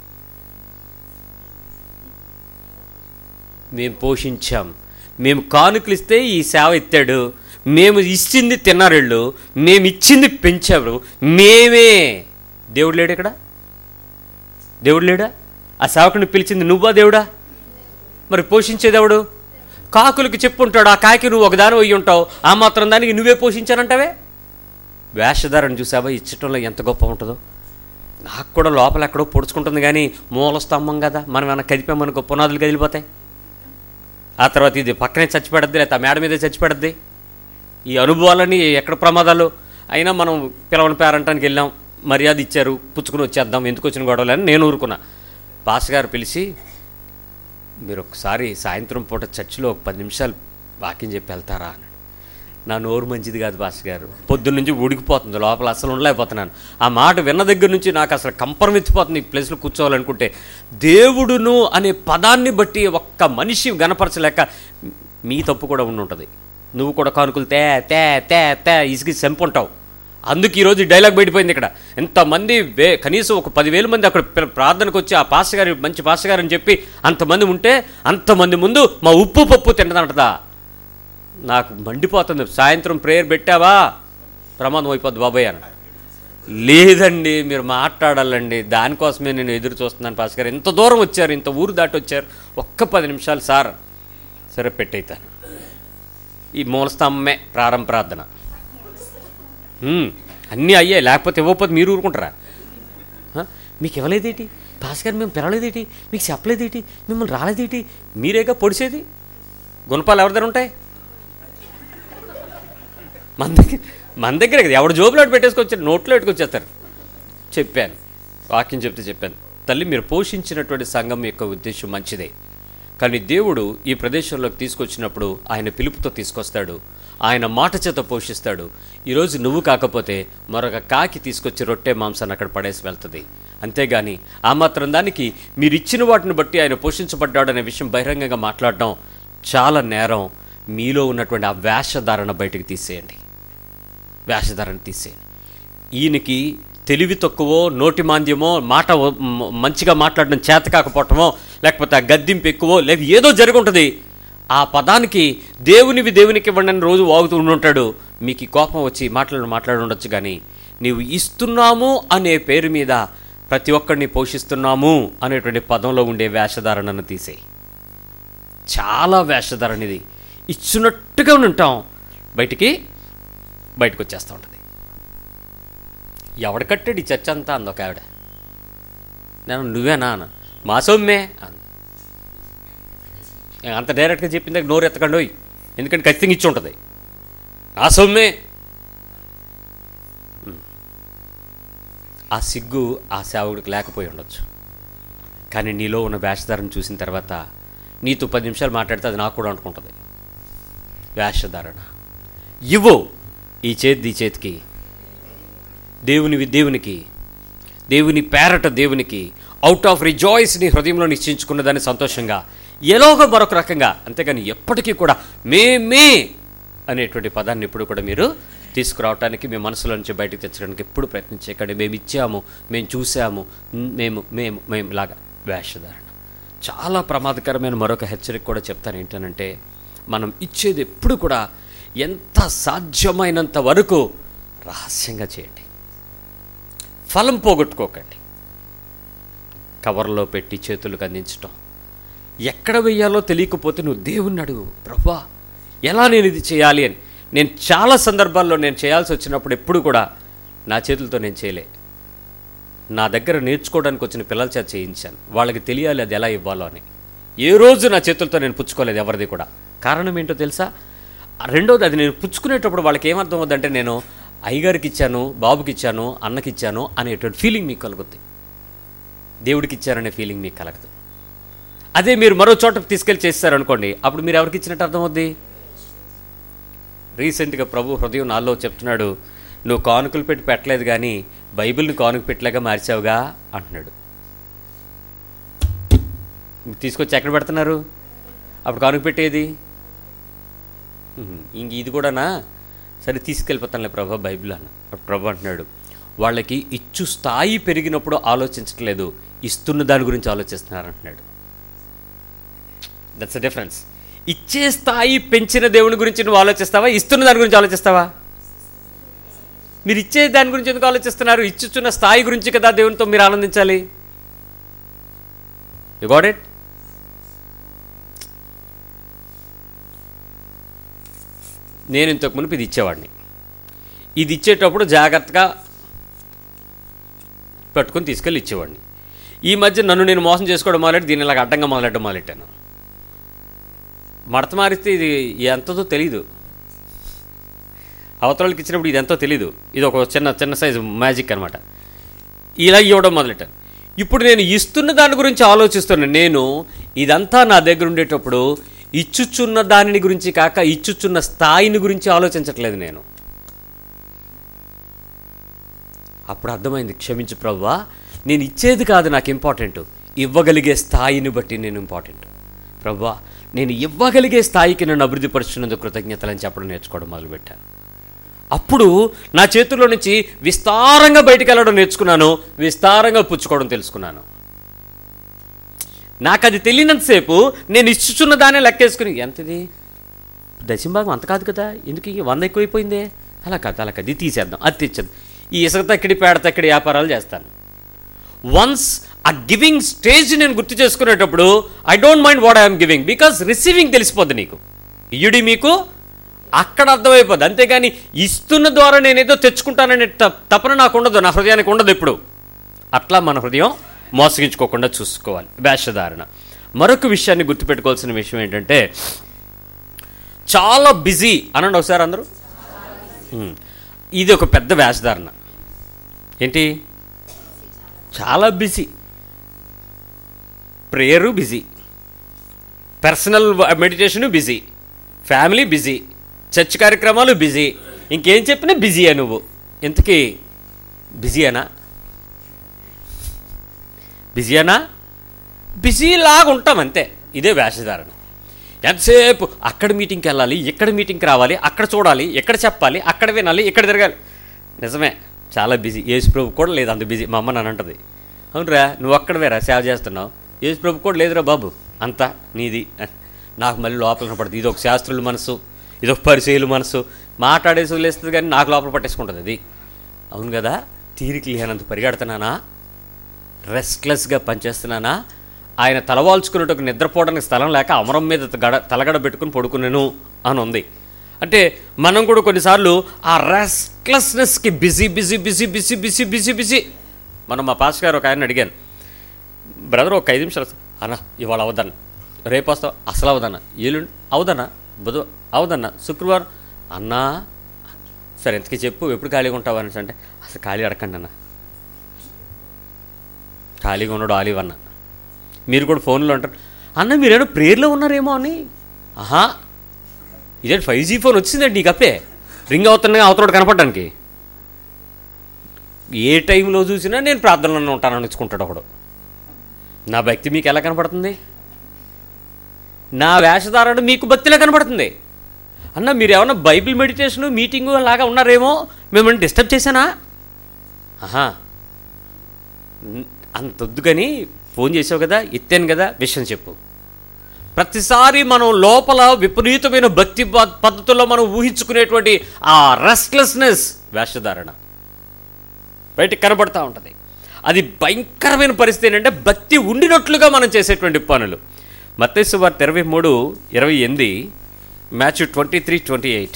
మేము పోషించాం మేము కానుకలు ఇస్తే ఈ సేవ ఎత్తాడు మేము ఇచ్చింది తిన్నారెళ్ళు మేము ఇచ్చింది పెంచారు మేమే దేవుడు లేడు ఇక్కడ దేవుడు లేడా ఆ సేవకుని పిలిచింది నువ్వా దేవుడా మరి పోషించేదెవడు కాకులకి చెప్పుంటాడు ఆ కాకి నువ్వు ఒకదాని అయ్యి ఉంటావు ఆ మాత్రం దానికి నువ్వే పోషించానంటావే వేషధారణ చూసావా ఇచ్చటంలో ఎంత గొప్ప ఉంటుందో నాకు కూడా లోపల ఎక్కడో పొడుచుకుంటుంది కానీ మూల స్తంభం కదా మనం ఏమైనా కదిపామనుకో పునాదులు కదిలిపోతాయి ఆ తర్వాత ఇది పక్కనే చచ్చిపెడద్ది లేదా మేడ మీదే చచ్చిపెడద్ది ఈ అనుభవాలన్నీ ఎక్కడ ప్రమాదాలు అయినా మనం పిలవని పేరంటానికి వెళ్ళాం మర్యాద ఇచ్చారు పుచ్చుకుని వచ్చేద్దాం ఎందుకు వచ్చిన గొడవలు అని నేను ఊరుకున్నా పాస్ గారు పిలిచి మీరు ఒకసారి సాయంత్రం పూట చర్చిలో ఒక పది నిమిషాలు వాక్యం చెప్పి వెళ్తారా అన్నాడు నా నోరు మంచిది కాదు భాస్ గారు పొద్దున్న నుంచి ఉడికిపోతుంది లోపల అసలు ఉండలేకపోతున్నాను ఆ మాట విన్న దగ్గర నుంచి నాకు అసలు కంపరం ఎత్తిపోతుంది ఈ ప్లేస్లో కూర్చోవాలనుకుంటే దేవుడును అనే పదాన్ని బట్టి ఒక్క మనిషి గనపరచలేక మీ తప్పు కూడా ఉండి ఉంటుంది నువ్వు కూడా కానుకలు తే తే తే తే ఇసుకి సెంపుంటావు అందుకు ఈరోజు ఈ డైలాగ్ బయటపోయింది ఇక్కడ ఎంతమంది వే కనీసం ఒక పదివేల మంది అక్కడ ప్ర- ప్రార్థనకు వచ్చి ఆ పాస్టర్ గారి మంచి పాస్టర్ గారు అని చెప్పి అంతమంది ఉంటే అంతమంది ముందు మా ఉప్పు పప్పు తింటదంటదా నాకు మండిపోతుంది సాయంత్రం ప్రేయర్ పెట్టావా ప్రమాదం అయిపోద్ది బాబాయ్ అని లేదండి మీరు మాట్లాడాలండి దానికోసమే నేను ఎదురు చూస్తున్నాను పాస్ గారు ఇంత దూరం వచ్చారు ఇంత ఊరు దాటి వచ్చారు ఒక్క పది నిమిషాలు సార్ సరే పెట్టయితాను ఈ మూలస్తంభమే ప్రారంభ ప్రార్థన ఉమ్, అన్నీ అయ్యాయి లేకపోతే ఇవ్వకపోతే మీరు ఊరుకుంటారా ఆ? మీకు ఇవ్వలేదేటి పాస్ గారు మేము పిలవలేదేటి మీకు చెప్పలేదేటి మిమ్మల్ని రాలేదేటి మీరేగా పొడిసేది గుణపాలు ఎవరి దగ్గర ఉంటాయి మన దగ్గర మన దగ్గర కదా ఎవడు జోబులో అటు పెట్టేసుకొచ్చారు నోట్లో పెట్టుకొచ్చేస్తారు చెప్పాను వాక్యం చెప్తే చెప్పాను తల్లి మీరు పోషించినటువంటి సంఘం యొక్క ఉద్దేశం మంచిదే కానీ దేవుడు ఈ ప్రదేశంలోకి తీసుకొచ్చినప్పుడు ఆయన పిలుపుతో తీసుకొస్తాడు ఆయన మాట చేత పోషిస్తాడు ఈరోజు నువ్వు కాకపోతే మరొక కాకి తీసుకొచ్చి రొట్టె మాంసాన్ని అక్కడ పడేసి వెళ్తుంది అంతేగాని ఆ మాత్రం దానికి మీరు ఇచ్చిన వాటిని బట్టి ఆయన పోషించబడ్డాడు అనే విషయం బహిరంగంగా మాట్లాడడం చాలా నేరం మీలో ఉన్నటువంటి ఆ వేషధారణ బయటకు తీసేయండి వేషధారణ తీసేయండి ఈయనకి తెలివి తక్కువో నోటి మాంద్యమో మాట వ- మ- మంచిగా మాట్లాడడం చేత కాకపోవటమో లేకపోతే ఆ గద్దింపు ఎక్కువో లేదు ఏదో జరిగి ఉంటుంది ఆ పదానికి దేవునివి దేవునికి ఇవ్వండి అని రోజు వాగుతూ ఉండుంటాడు మీకు ఈ కోపం వచ్చి మాట్లాడి మాట్లాడి ఉండొచ్చు కానీ నీవు ఇస్తున్నాము అనే పేరు మీద ప్రతి ఒక్కరిని పోషిస్తున్నాము అనేటువంటి పదంలో ఉండే వేషధారణను తీసేయి చాలా వేషధారణ ఇది ఇచ్చినట్టుగా ఉంటాం బయటికి బయటకు వచ్చేస్తూ ఉంటుంది ఎవడ కట్టాడు ఈ చర్చ అంతా అంది ఒక ఆవిడ నేను నువ్వేనా అన్న మా సొమ్మే అంది నేను అంత డైరెక్ట్గా చెప్పింది నోరు ఎత్తకండి ఎందుకంటే ఖచ్చితంగా ఇచ్చి ఉంటుంది నా సొమ్మే ఉమ్. ఆ సిగ్గు ఆ సేవకుడికి లేకపోయి ఉండొచ్చు కానీ నీలో ఉన్న వేషధారణ చూసిన తర్వాత నీతో పది నిమిషాలు మాట్లాడితే అది నాకు కూడా అనుకుంటుంది వేషధారణ ఇవ్వు ఈ చేతి ఈ చేతికి దేవునివి దేవునికి దేవుని పేరట దేవునికి అవుట్ ఆఫ్ రిజాయిస్ నీ హృదయంలో నిశ్చయించుకున్న దాన్ని సంతోషంగా ఎలాగో మరొక రకంగా అంతేగాని ఎప్పటికీ కూడా మేమే అనేటువంటి పదాన్ని ఎప్పుడు కూడా మీరు తీసుకురావటానికి మీ మనసులో నుంచి బయటకు తెచ్చడానికి ఎప్పుడు ప్రయత్నించకండి మేము ఇచ్చాము మేము చూసాము మ్, మేము మేము మేము లాగా వేషధారణ చాలా ప్రమాదకరమైన మరొక హెచ్చరిక కూడా చెప్తాను ఏంటనంటే మనం ఇచ్చేది ఎప్పుడు కూడా ఎంత సాధ్యమైనంత వరకు రహస్యంగా చేయండి ఫలం పోగొట్టుకోకండి కవర్లో పెట్టి చేతులకు అందించటం ఎక్కడ వెయ్యాలో తెలియకపోతే నువ్వు దేవుణ్ణి అడుగు ప్రభా ఎలా నేను ఇది చేయాలి అని నేను చాలా సందర్భాల్లో నేను చేయాల్సి వచ్చినప్పుడు ఎప్పుడు కూడా నా చేతులతో నేను చేయలే నా దగ్గర నేర్చుకోవడానికి వచ్చిన పిల్లల చేత చేయించాను వాళ్ళకి తెలియాలి అది ఎలా ఇవ్వాలో అని ఏ రోజు నా చేతులతో నేను పుచ్చుకోలేదు ఎవరిది కూడా కారణం ఏంటో తెలుసా రెండోది అది నేను పుచ్చుకునేటప్పుడు వాళ్ళకి ఏమర్థం అవుతుందంటే నేను అయ్యగారికి ఇచ్చాను బాబుకి ఇచ్చాను అన్నకి ఇచ్చాను అనేటువంటి ఫీలింగ్ మీకు కలుగుతుంది దేవుడికి ఇచ్చారనే ఫీలింగ్ మీకు కలగదు అదే మీరు మరో చోటకు తీసుకెళ్ళి చేస్తారనుకోండి అప్పుడు మీరు ఎవరికి ఇచ్చినట్టు అర్థమవుద్ది రీసెంట్గా ప్రభు హృదయం నాలో చెప్తున్నాడు నువ్వు కానుకలు పెట్టి పెట్టలేదు కానీ బైబిల్ని కానుక పెట్టలేక మార్చావుగా అంటున్నాడు తీసుకొచ్చి ఎక్కడ పెడుతున్నారు అప్పుడు కానుక పెట్టేది ఉహుం, ఇంక ఇది కూడానా సరే తీసుకెళ్ళిపోతానులే ప్రభా బైబిల్ అన్న అప్పుడు ప్రభు అంటున్నాడు వాళ్ళకి ఇచ్చు స్థాయి పెరిగినప్పుడు ఆలోచించట్లేదు ఇస్తున్న దాని గురించి ఆలోచిస్తున్నారు అంటున్నాడు దట్స్ అ డిఫరెన్స్ ఇచ్చే స్థాయి పెంచిన దేవుని గురించి నువ్వు ఆలోచిస్తావా ఇస్తున్న దాని గురించి ఆలోచిస్తావా మీరు ఇచ్చే దాని గురించి ఎందుకు ఆలోచిస్తున్నారు ఇచ్చుచున్న స్థాయి గురించి కదా దేవునితో మీరు ఆనందించాలి యు గాట్ ఇట్ నేను ఇంతకు మునుపు ఇది ఇచ్చేవాడిని ఇది ఇచ్చేటప్పుడు జాగ్రత్తగా పట్టుకొని తీసుకెళ్ళి ఇచ్చేవాడిని ఈ మధ్య నన్ను నేను మోసం చేసుకోవడం మొదలెట్టి దీన్ని ఇలాగ అడ్డంగా మొదలెట్టడం మొదలెట్టాను మడత మారిస్తే ఇది ఎంతదో తెలీదు అవతలకి ఇచ్చినప్పుడు ఇది ఎంతో తెలీదు ఇది ఒక చిన్న చిన్న సైజు మ్యాజిక్ అనమాట ఇలా ఇవ్వడం మొదలెట్టాను ఇప్పుడు నేను ఇస్తున్న దాని గురించి ఆలోచిస్తున్నాను నేను ఇదంతా నా దగ్గర ఉండేటప్పుడు ఇచ్చుచున్న దానిని గురించి కాక ఇచ్చుచున్న స్థాయిని గురించి ఆలోచించట్లేదు నేను అప్పుడు అర్థమైంది క్షమించు ప్రవ్వా నేను ఇచ్చేది కాదు నాకు ఇంపార్టెంట్ ఇవ్వగలిగే స్థాయిని బట్టి నేను ఇంపార్టెంట్ ప్రవ్వా నేను ఇవ్వగలిగే స్థాయికి నన్ను అభివృద్ధిపరుచున్నందుకు కృతజ్ఞతలని చెప్పడం నేర్చుకోవడం మొదలుపెట్టాను అప్పుడు నా చేతుల్లో నుంచి విస్తారంగా బయటికి వెళ్ళడం నేర్చుకున్నాను విస్తారంగా పుచ్చుకోవడం తెలుసుకున్నాను నాకు అది తెలియనంతసేపు నేను ఇచ్చుచున్న దాన్ని లెక్కేసుకుని ఎంతది దశంభాగం అంత కాదు కదా ఎందుకు ఇక వంద ఎక్కువైపోయిందే అలా కాదు అలా కాదు ఇది తీసేద్దాం అది తెచ్చేద్దాం ఈ ఇసుక తక్కిడి పేడ తక్కిడి వ్యాపారాలు చేస్తాను వన్స్ ఆ గివింగ్ స్టేజ్ నేను గుర్తు చేసుకునేటప్పుడు I don't mind what I'm giving because receiving తెలిసిపోద్ది నీకు ఇయుడి మీకు అక్కడ అర్థమైపోద్ది అంతేగాని ఇస్తున్న ద్వారా నేనేదో తెచ్చుకుంటాననే త- తపన నాకు ఉండదు నా హృదయానికి ఉండదు ఎప్పుడు అట్లా మన హృదయం మోసగించుకోకుండా చూసుకోవాలి వేషధారణ మరొక విషయాన్ని గుర్తుపెట్టుకోవాల్సిన విషయం ఏంటంటే చాలా బిజీ అనండి ఒకసారి అందరూ ఉమ్. ఇది ఒక పెద్ద వేషధారణ ఏంటి చాలా busy prayer busy personal meditation busy family busy church కార్యక్రమాలు బిజీ ఇంకేం చెప్పినా బిజీయా నువ్వు ఇంతకీ బిజీయేనా బిజీయేనా బిజీలాగా ఉంటాం అంతే ఇదే వేషధారణ ఎంతసేపు అక్కడ మీటింగ్కి వెళ్ళాలి ఇక్కడ మీటింగ్కి రావాలి అక్కడ చూడాలి ఎక్కడ చెప్పాలి అక్కడ వినాలి ఇక్కడ తిరగాలి నిజమే చాలా బిజీ యేసు ప్రభు కూడా లేదు అంత బిజీ మా అమ్మ నన్ను అంటది అవునరా నువ్వు అక్కడ వేరా సేవ చేస్తున్నావు యేసు ప్రభు కూడా లేదురా బాబు అంతా నీది నాకు మళ్ళీ లోపల కనపడుతుంది ఇది ఒక శాస్త్రుల మనసు ఇది ఒక పరిచయుల మనసు మాట్లాడేసి వదిలేస్తుంది కానీ నాకు లోపల పట్టేసుకుంటుంది అది అవును కదా తీరిక లేనంత పరిగెడుతున్నానా రెస్ట్లెస్గా పనిచేస్తున్నానా ఆయన తలవాల్చుకున్నట్టు నిద్రపోవడానికి స్థలం లేక అమరం మీద గడ తలగడ పెట్టుకుని పడుకున్నాను అని ఉంది అంటే మనం కూడా కొన్నిసార్లు ఆ రెస్ట్లెస్నెస్కి busy busy busy busy busy busy busy మనం మా పాస్ గారు ఒక ఆయన అడిగాను బ్రదర్ ఒక ఐదు నిమిషాలు అన్న ఇవాళ అవదన్న రేపు వస్తావు అసలు అవదన్న ఎల్లుండి అవదన్న బుధ అవదన్న శుక్రవారం అన్నా సరే ఎంతకీ చెప్పు ఎప్పుడు ఖాళీగా ఉంటావు అనేసి అంటే అసలు ఖాళీ అడగండి అన్న ఖాళీగా ఉన్నాడు ఆలివ్ అన్న మీరు కూడా ఫోన్లో ఉంటారు అన్న మీరేమో ప్రేయర్లో ఉన్నారేమో అని ఆహా ఇదే ఫైవ్ జీ ఫోన్ వచ్చిందండి నీకు అప్పే రింగ్ అవుతున్నాయి అవతలడు కనపడడానికి ఏ టైంలో చూసినా నేను ప్రార్థనలో ఉంటానని వచ్చుకుంటాడు ఒకడు నా భక్తి మీకు ఎలా కనపడుతుంది నా వేషధారణ మీకు భక్తిలో కనపడుతుంది అన్న మీరు ఏమన్నా బైబిల్ మెడిటేషను మీటింగు అలాగా ఉన్నారేమో మిమ్మల్ని డిస్టర్బ్ చేశానా ఆహా ఉమ్, అంతొద్దు కానీ ఫోన్ చేసావు కదా ఎత్తాను కదా విషయం చెప్పు ప్రతిసారి మనం లోపల విపరీతమైన భక్తి ప- పద్ధతుల్లో మనం ఊహించుకునేటువంటి ఆ రెస్ట్లెస్నెస్ వేషధారణ బయటికి కనబడతా ఉంటుంది అది భయంకరమైన పరిస్థితి ఏంటంటే భక్తి ఉండినట్లుగా మనం చేసేటువంటి పనులు మత్తేసు వార్త ఇరవై మూడు ఇరవై ఎనిమిది Matthew twenty three twenty eight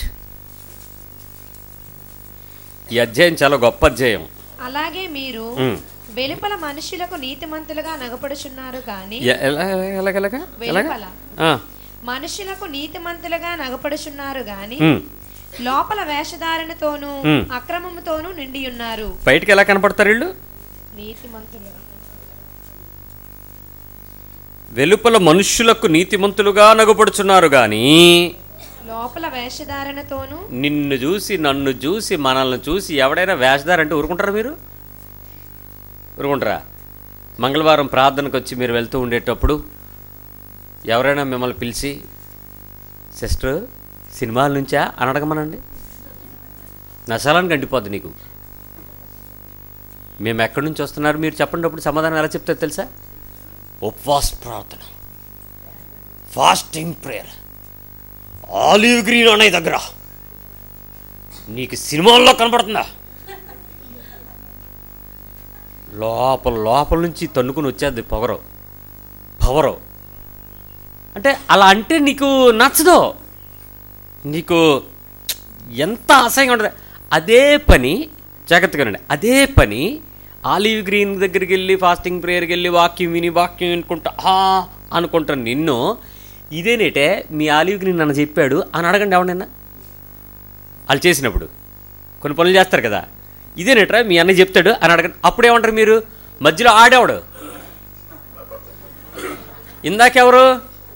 ఈ అధ్యాయం చాలా గొప్ప అధ్యాయం అలాగే మీరు ఉమ్. వెలుపల మనుషులకు నీతిమంతులుగా నగపడుచున్నారు కానీ ఎ- ఎలా ఎలాగ ఎలాగ ఎలాగ వెలుపల ఆ, మనుషులకు నీతిమంతులుగా నగపడుచున్నారు గాని ఉమ్. లోపల వేషధారణతోనూ ఉమ్. అక్రమముతోనూ నిండి ఉన్నారు బయటికి ఎలా కనపడతారు వీళ్ళు నీతిమంతులుగా వెలుపల మనుష్యులకు నీతిమంతులుగా నగుపడుచున్నారు కానీ లోపల వేషధారణతోనూ నిన్ను చూసి నన్ను చూసి మనల్ని చూసి ఎవడైనా వేషధారంటే ఊరుకుంటారా మీరు ఊరుకుంటారా మంగళవారం ప్రార్థనకు వచ్చి మీరు వెళ్తూ ఉండేటప్పుడు ఎవరైనా మిమ్మల్ని పిలిచి సిస్టర్ సినిమాల నుంచా అని అడగమనండి నశాలని గంటిపోద్ది నీకు మేము ఎక్కడి నుంచి వస్తున్నారు మీరు చెప్పండి అప్పుడు సమాధానం ఎలా చెప్తారు తెలుసా ఉపవాస ప్రార్థన ఫాస్టింగ్ ప్రేయర్ ఆలివ్ గ్రీన్ అనే దగ్గర నీకు సినిమాల్లో కనపడుతుందా లోపల లోపల నుంచి తన్నుకుని వచ్చేది పొగరు పవరు అంటే అలా అంటే నీకు నచ్చదు నీకు ఎంత అసహ్యంగా ఉంటుంది అదే పని జాగ్రత్తగానండి అదే పని ఆలివ్ గ్రీన్ దగ్గరికి వెళ్ళి ఫాస్టింగ్ ప్రేయర్కి వెళ్ళి వాక్యం విని వాక్యం వినుకుంటా ఆ అనుకుంటా నిన్ను ఇదేనేటే మీ ఆలివ్ గ్రీన్ నన్ను చెప్పాడు అని అడగండి ఎవడైనా వాళ్ళు చేసినప్పుడు కొన్ని పనులు చేస్తారు కదా ఇదేనేట్రా మీ అన్న చెప్తాడు అని అడగండి అప్పుడు ఏమంటారు మీరు మధ్యలో ఆడేవాడు ఇందాకెవరు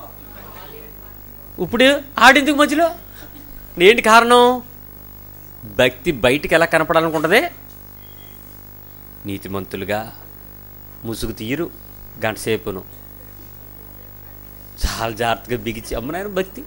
ఇప్పుడు ఆడెందుకు మధ్యలో ఏంటి కారణం భక్తి బయటికి ఎలా కనపడాలనుకుంటుంది నీతిమంతులుగా ముసుగు తీయరు గంట సేపును చాలా జాగ్రత్తగా బిగించి అమ్మనాయన భక్తి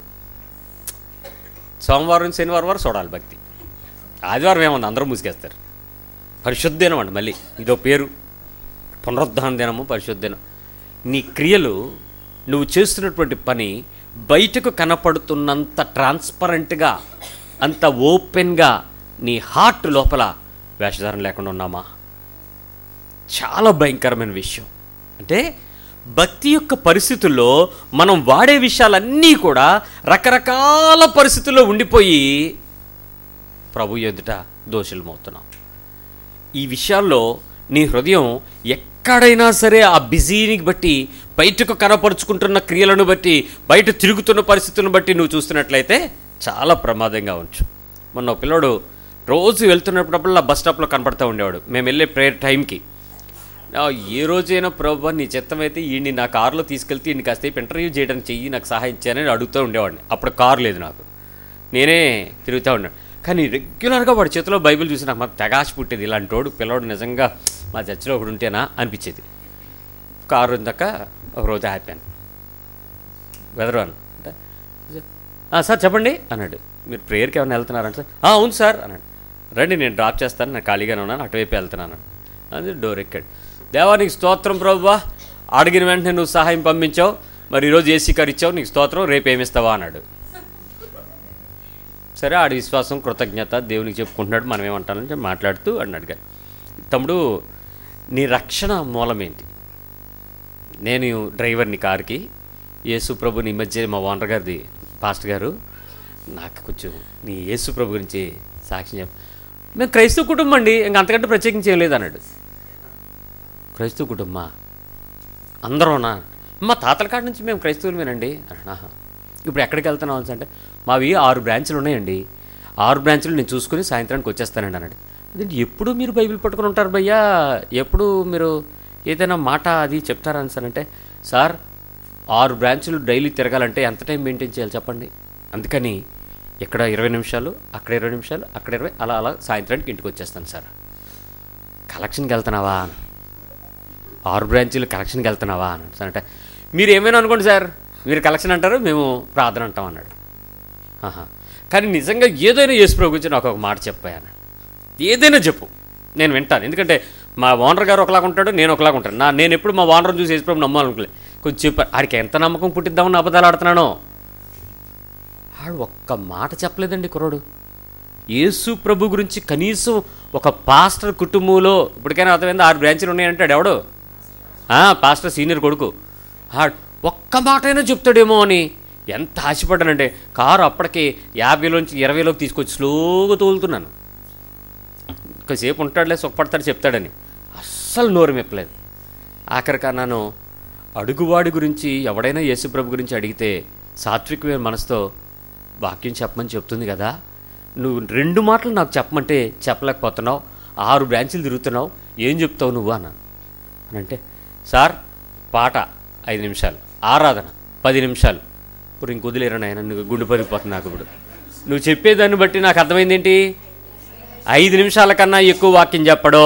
సోమవారం శనివారం వరకు చూడాలి భక్తి ఆదివారం ఏముంది అందరూ ముసుగేస్తారు పరిశుద్ధ దినం అండి మళ్ళీ ఇదో పేరు పునరుద్ధాన దినము పరిశుద్ధ దినం నీ క్రియలు నువ్వు చేస్తున్నటువంటి పని బయటకు కనపడుతున్నంత ట్రాన్స్పరెంట్గా అంత ఓపెన్గా నీ హార్ట్ లోపల వేషధారణ లేకుండా ఉన్నామా చాలా భయంకరమైన విషయం అంటే భక్తి యొక్క పరిస్థితుల్లో మనం వాడే విషయాలన్నీ కూడా రకరకాల పరిస్థితుల్లో ఉండిపోయి ప్రభు ఎదుట దోషులమవుతున్నాం ఈ విషయాల్లో నీ హృదయం ఎక్కడైనా సరే ఆ బిజీని బట్టి బయటకు కనపరుచుకుంటున్న క్రియలను బట్టి బయట తిరుగుతున్న పరిస్థితులను బట్టి నువ్వు చూస్తున్నట్లయితే చాలా ప్రమాదంగా ఉంచు మొన్న ఒక పిల్లోడు రోజు వెళ్తున్నప్పుడల్లా బస్ స్టాప్లో కనపడతా ఉండేవాడు మేము వెళ్ళే ప్రేయర్ టైంకి ఆ, ఏ రోజైనా ప్రభు నీ చిత్తమైతే ఈయన్ని నా కారులో తీసుకెళ్తే ఈయన్ని కాసేపు ఇంటర్వ్యూ చేయడానికి చెయ్యి నాకు సహాయం చేయని అడుగుతూ ఉండేవాడిని అప్పుడు కారు లేదు నాకు నేనే తిరుగుతూ ఉన్నాను కానీ రెగ్యులర్గా వాడి చేతిలో బైబిల్ చూసి నాకు మాత్రం తెగాశ పుట్టేది ఇలాంటి వాడు పిల్లవాడు నిజంగా మా చర్చిలో ఒకడు ఉంటేనా అనిపించేది కారు ఇందాక ఒక రోజు ఆపాను వెదరు అని అంటే "ఆ, సార్ చెప్పండి అన్నాడు మీరు ప్రేయర్కి ఏమైనా వెళ్తున్నారంట సార్ "ఆ, అవును సార్ అన్నాడు రండి నేను డ్రాప్ చేస్తాను నేను ఖాళీగానే ఉన్నాను అటువైపు వెళ్తున్నాను అది డోర్ ఎక్కాడు దేవా నీకు స్తోత్రం ప్రభువా అడిగిన వెంటనే నువ్వు సహాయం పంపించావు మరి ఈరోజు ఏసీ కారు ఇచ్చావు నీకు స్తోత్రం రేపు ఏమిస్తావా అన్నాడు సరే ఆడి విశ్వాసం కృతజ్ఞత దేవునికి చెప్పుకుంటున్నాడు మనం ఏమంటానని చెప్పి మాట్లాడుతూ అని అడిగాను తమ్ముడు నీ రక్షణ మూలం ఏంటి నేను డ్రైవర్ని కార్కి యేసు ప్రభు నీ మధ్య మా ఓనర్ గారిది పాస్టర్ గారు నాకు కొంచెం నీ యేసు ప్రభు గురించి సాక్ష్యం చెప్ప మేము క్రైస్తవ కుటుంబం అండి ఇంక అంతకంటే ప్రత్యేకించి ఏం లేదు అన్నాడు క్రైస్తవ కుటుంబమా అందరూనా మా తాతల కాడి నుంచి మేము క్రైస్తవులమేనండి అన్నాడు ఆహా ఇప్పుడు ఎక్కడికి వెళ్తున్నాం అంటే మావి ఆరు బ్రాంచ్లు ఉన్నాయండి ఆరు బ్రాంచ్లు నేను చూసుకుని సాయంత్రానికి వచ్చేస్తానండి అన్నాడు అదేంటి ఎప్పుడు మీరు బైబిల్ పట్టుకుని ఉంటారు భయ్యా ఎప్పుడు మీరు ఏదైనా మాట అది చెప్తారా అని సార్ అంటే సార్ ఆరు బ్రాంచ్లు డైలీ తిరగాలంటే ఎంత టైం మెయింటైన్ చేయాలి చెప్పండి అందుకని ఇక్కడ ఇరవై నిమిషాలు అక్కడ ఇరవై నిమిషాలు అక్కడ ఇరవై అలా అలా సాయంత్రానికి ఇంటికి వచ్చేస్తాను సార్ కలెక్షన్కి వెళ్తున్నావా ఆరు బ్రాంచీలు కలెక్షన్కి వెళ్తున్నావా అని సార్ అంటే మీరు ఏమైనా అనుకోండి సార్ మీరు కలెక్షన్ అంటారు మేము ప్రార్థన అంటాం అన్నాడు ఆహా కానీ నిజంగా ఏదైనా యేసు ప్రభు గురించి నాకు ఒక మాట చెప్పాను ఏదైనా చెప్పు నేను వింటాను ఎందుకంటే మా ఓనర్ గారు ఒకలాగా ఉంటాడు నేను ఒకలాగా ఉంటాను నా నేను ఎప్పుడు మా ఓనర్ చూసి యేసు ప్రభు నమ్మాలనుకోలేదు కొంచెం చెప్పారు ఆడికి ఎంత నమ్మకం పుట్టిద్దామని అబద్ధాలు ఆడుతున్నానో ఆడు ఒక్క మాట చెప్పలేదండి కుర్రోడు యేసు ప్రభు గురించి కనీసం ఒక పాస్టర్ కుటుంబంలో ఇప్పటికైనా అర్థమైంది ఆరు బ్రాంచీలు ఉన్నాయంటాడు ఎవడు ఆ, పాస్టర్ సీనియర్ కొడుకు ఆ, ఒక్క మాటైనా చెప్తాడేమో అని ఎంత ఆశపడ్డానంటే కారు అప్పటికి యాభైలోంచి ఇరవైలోకి తీసుకొచ్చి స్లోగా తోలుతున్నాను ఇంకాసేపు ఉంటాడులే సుఖపడతాడు చెప్తాడని అస్సలు నోరు మెప్పలేదు ఆఖరికా నన్ను అడుగువాడి గురించి ఎవడైనా యేసుప్రభు గురించి అడిగితే సాత్వికమైన మనసుతో వాక్యం చెప్పమని చెప్తుంది కదా నువ్వు రెండు మాటలు నాకు చెప్పమంటే చెప్పలేకపోతున్నావు ఆరు బ్రాంచీలు తిరుగుతున్నావు ఏం చెప్తావు నువ్వు అన్నాను అని అంటే సార్ పాట ఐదు నిమిషాలు ఆరాధన పది నిమిషాలు ఇప్పుడు ఇంక వదిలేరా నాయన నువ్వు గుండె పగిలిపోతుంది నాకు ఇప్పుడు నువ్వు చెప్పేదాన్ని బట్టి నాకు అర్థమైంది ఏంటి ఐదు నిమిషాల కన్నా ఎక్కువ వాక్యం చెప్పడు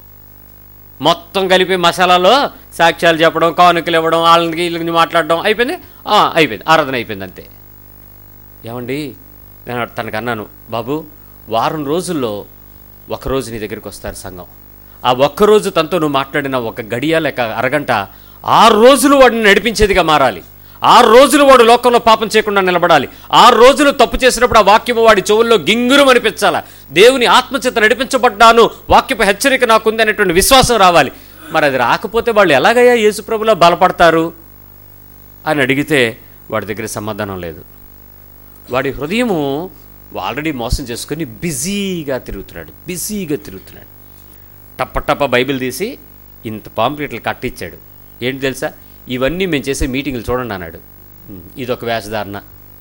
మొత్తం కలిపి మసాలాలో సాక్ష్యాలు చెప్పడం కానుకలు ఇవ్వడం వాళ్ళకి వీళ్ళకి మాట్లాడడం అయిపోయింది ఆ, అయిపోయింది ఆరాధన అయిపోయింది అంతే ఏమండి నేను తనకు అన్నాను బాబు వారం రోజుల్లో ఒకరోజు నీ దగ్గరికి వస్తారు సంఘం ఆ ఒక్కరోజు తనతో నువ్వు మాట్లాడిన ఒక గడియ లేక అరగంట ఆరు రోజులు వాడిని నడిపించేదిగా మారాలి ఆరు రోజులు వాడు లోకంలో పాపం చేయకుండా నిలబడాలి ఆరు రోజులు తప్పు చేసినప్పుడు ఆ వాక్యము వాడి చెవుల్లో గింగురు అనిపించాలా దేవుని ఆత్మచేత నడిపించబడ్డాను వాక్యపు హెచ్చరిక నాకుంది అనేటువంటి విశ్వాసం రావాలి మరి అది రాకపోతే వాళ్ళు ఎలాగయ్యా యేసుప్రభులో బలపడతారు అని అడిగితే వాడి దగ్గర సమాధానం లేదు వాడి హృదయము ఆల్రెడీ మోసం చేసుకొని బిజీగా తిరుగుతున్నాడు బిజీగా తిరుగుతున్నాడు టప్ప టప్ప బైబిల్ తీసి ఇంత పాంప్లెట్లు కట్టించాడు ఏంటి తెలుసా ఇవన్నీ మేము చేసే మీటింగులు చూడండి అన్నాడు ఉమ్, ఇదొక వేషధారణ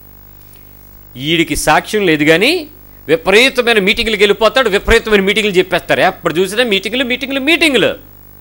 ఈడికి సాక్ష్యం లేదు కానీ విపరీతమైన మీటింగులకు వెళ్ళిపోతాడు విపరీతమైన మీటింగులు చెప్పేస్తారు ఎప్పుడు చూసినా మీటింగులు మీటింగులు మీటింగులు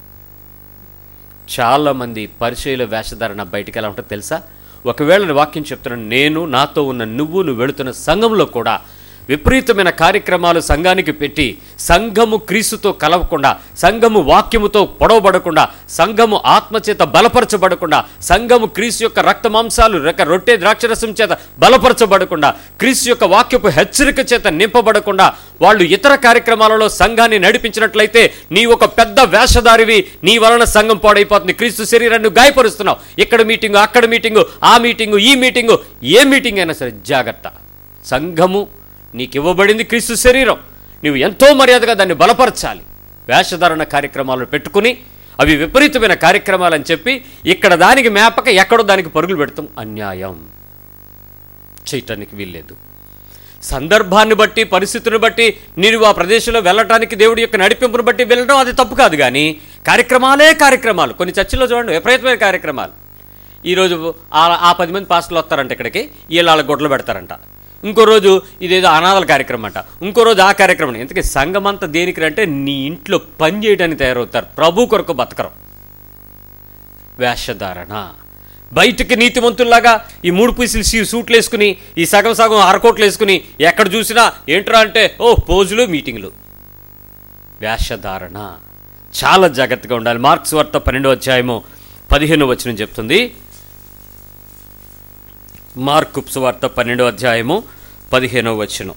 చాలామంది పరిచయల వేషధారణ బయటికి ఎలా ఉంటుందో తెలుసా ఒకవేళ నేను వాక్యం చెప్తున్నాను నేను నాతో ఉన్న నువ్వు నువ్వు వెళుతున్న సంఘంలో కూడా విపరీతమైన కార్యక్రమాలు సంఘానికి పెట్టి సంఘము క్రీస్తుతో కలవకుండా సంఘము వాక్యముతో పొడవబడకుండా సంఘము ఆత్మచేత బలపరచబడకుండా సంఘము క్రీస్తు యొక్క రక్త మాంసాలు రెక్క రొట్టె ద్రాక్షరసం చేత బలపరచబడకుండా క్రీస్తు యొక్క వాక్యపు హెచ్చరిక చేత నింపబడకుండా వాళ్ళు ఇతర కార్యక్రమాలలో సంఘాన్ని నడిపించినట్లయితే నీ ఒక పెద్ద వేషధారివి నీ వలన సంఘం పాడైపోతుంది క్రీస్తు శరీరాన్ని గాయపరుస్తున్నావు ఇక్కడ మీటింగు అక్కడ మీటింగు ఆ మీటింగు ఈ మీటింగు ఏ మీటింగ్ అయినా సరే జాగ్రత్త సంఘము నీకు ఇవ్వబడింది క్రీస్తు శరీరం నువ్వు ఎంతో మర్యాదగా దాన్ని బలపరచాలి వేషధారణ కార్యక్రమాలు పెట్టుకుని అవి విపరీతమైన కార్యక్రమాలు అని చెప్పి ఇక్కడ దానికి మేపక ఎక్కడో దానికి పరుగులు పెడతాం అన్యాయం చేయటానికి వీల్లేదు సందర్భాన్ని బట్టి పరిస్థితిని బట్టి నీవు ఆ ప్రదేశంలో వెళ్ళటానికి దేవుడి యొక్క నడిపింపును బట్టి వెళ్ళడం అది తప్పు కాదు కానీ కార్యక్రమాలే కార్యక్రమాలు కొన్ని చర్చిల్లో చూడండి విపరీతమైన కార్యక్రమాలు ఈరోజు ఆ ఆ పది మంది పాస్టర్లు వస్తారంట ఇక్కడికి వీళ్ళు వాళ్ళ గొడ్లు పెడతారంట ఇంకో రోజు ఇదేదో అనాథల కార్యక్రమం అంట ఇంకో రోజు ఆ కార్యక్రమం ఎందుకంటే సంఘం అంతా దేనికి అంటే నీ ఇంట్లో పని చేయడానికి తయారవుతారు ప్రభు కొరకు బతకరం వేషధారణ బయటికి నీతిమంతుల్లాగా ఈ మూడు పీసులు సీ సూట్లు వేసుకుని ఈ సగం సగం అరకోట్లు వేసుకుని ఎక్కడ చూసినా ఏంట్రా అంటే ఓ పోజులు మీటింగులు వేషధారణ చాలా జాగ్రత్తగా ఉండాలి మార్క్స్ వార్త పన్నెండో అధ్యాయము పదిహేను వచనం చెప్తుంది మార్కు వార్త పన్నెండో అధ్యాయము పదిహేనో వచనం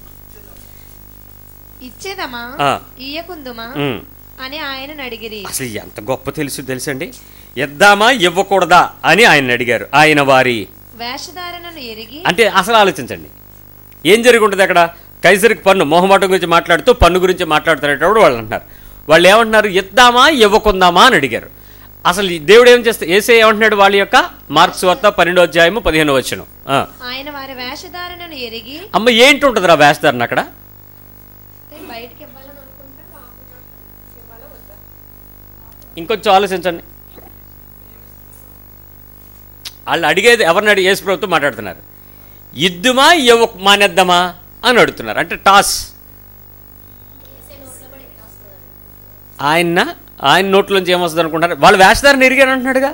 ఇచ్చేదమా ఆ. ఇయ్యకుందుమా ఉమ్. అని ఆయనను అడిగిరి అసలు ఎంత గొప్ప తెలుసు తెలుసండి ఇద్దామా ఇవ్వకూడదా అని ఆయన అడిగారు ఆయన వారి వేషధారణను ఎరిగి అంటే అసలు ఆలోచించండి ఏం జరిగి ఉంటుంది అక్కడ కైసరికి పన్ను మొహమాటం గురించి మాట్లాడుతూ పన్ను గురించి మాట్లాడుతున్నప్పుడు వాళ్ళు అంటున్నారు వాళ్ళు ఏమంటున్నారు ఇద్దామా ఇవ్వకుందామా అని అడిగారు అసలు ఈ దేవుడు ఏం చేస్తే ఏసే ఏమంటున్నాడు వాళ్ళ యొక్క మార్క్స్ వద్ద పన్నెండో అధ్యాయము పదిహేను వచ్చును ఆయన వారి వేషధారణను ఎరిగి అమ్మ ఏంటి ఉంటుంది రా వేస్తారని అక్కడ బయటికి ఇవ్వాలని అనుకుంటే ఇవ్వాలా వద్దా ఇంకొంచెం ఆలోచించండి వాళ్ళు అడిగేది ఎవరిని అడిగి యేసు ప్రభుత్వం మాట్లాడుతున్నారు ఇద్దుమా ఇవ్వ మానేద్దామా అని అడుగుతున్నారు అంటే టాస్ ఆయన ఆయన నోట్లోంచి ఏమొస్తుంది అనుకుంటారు వాళ్ళు వేషధారణ ఎరిగాను అంటున్నాడుగా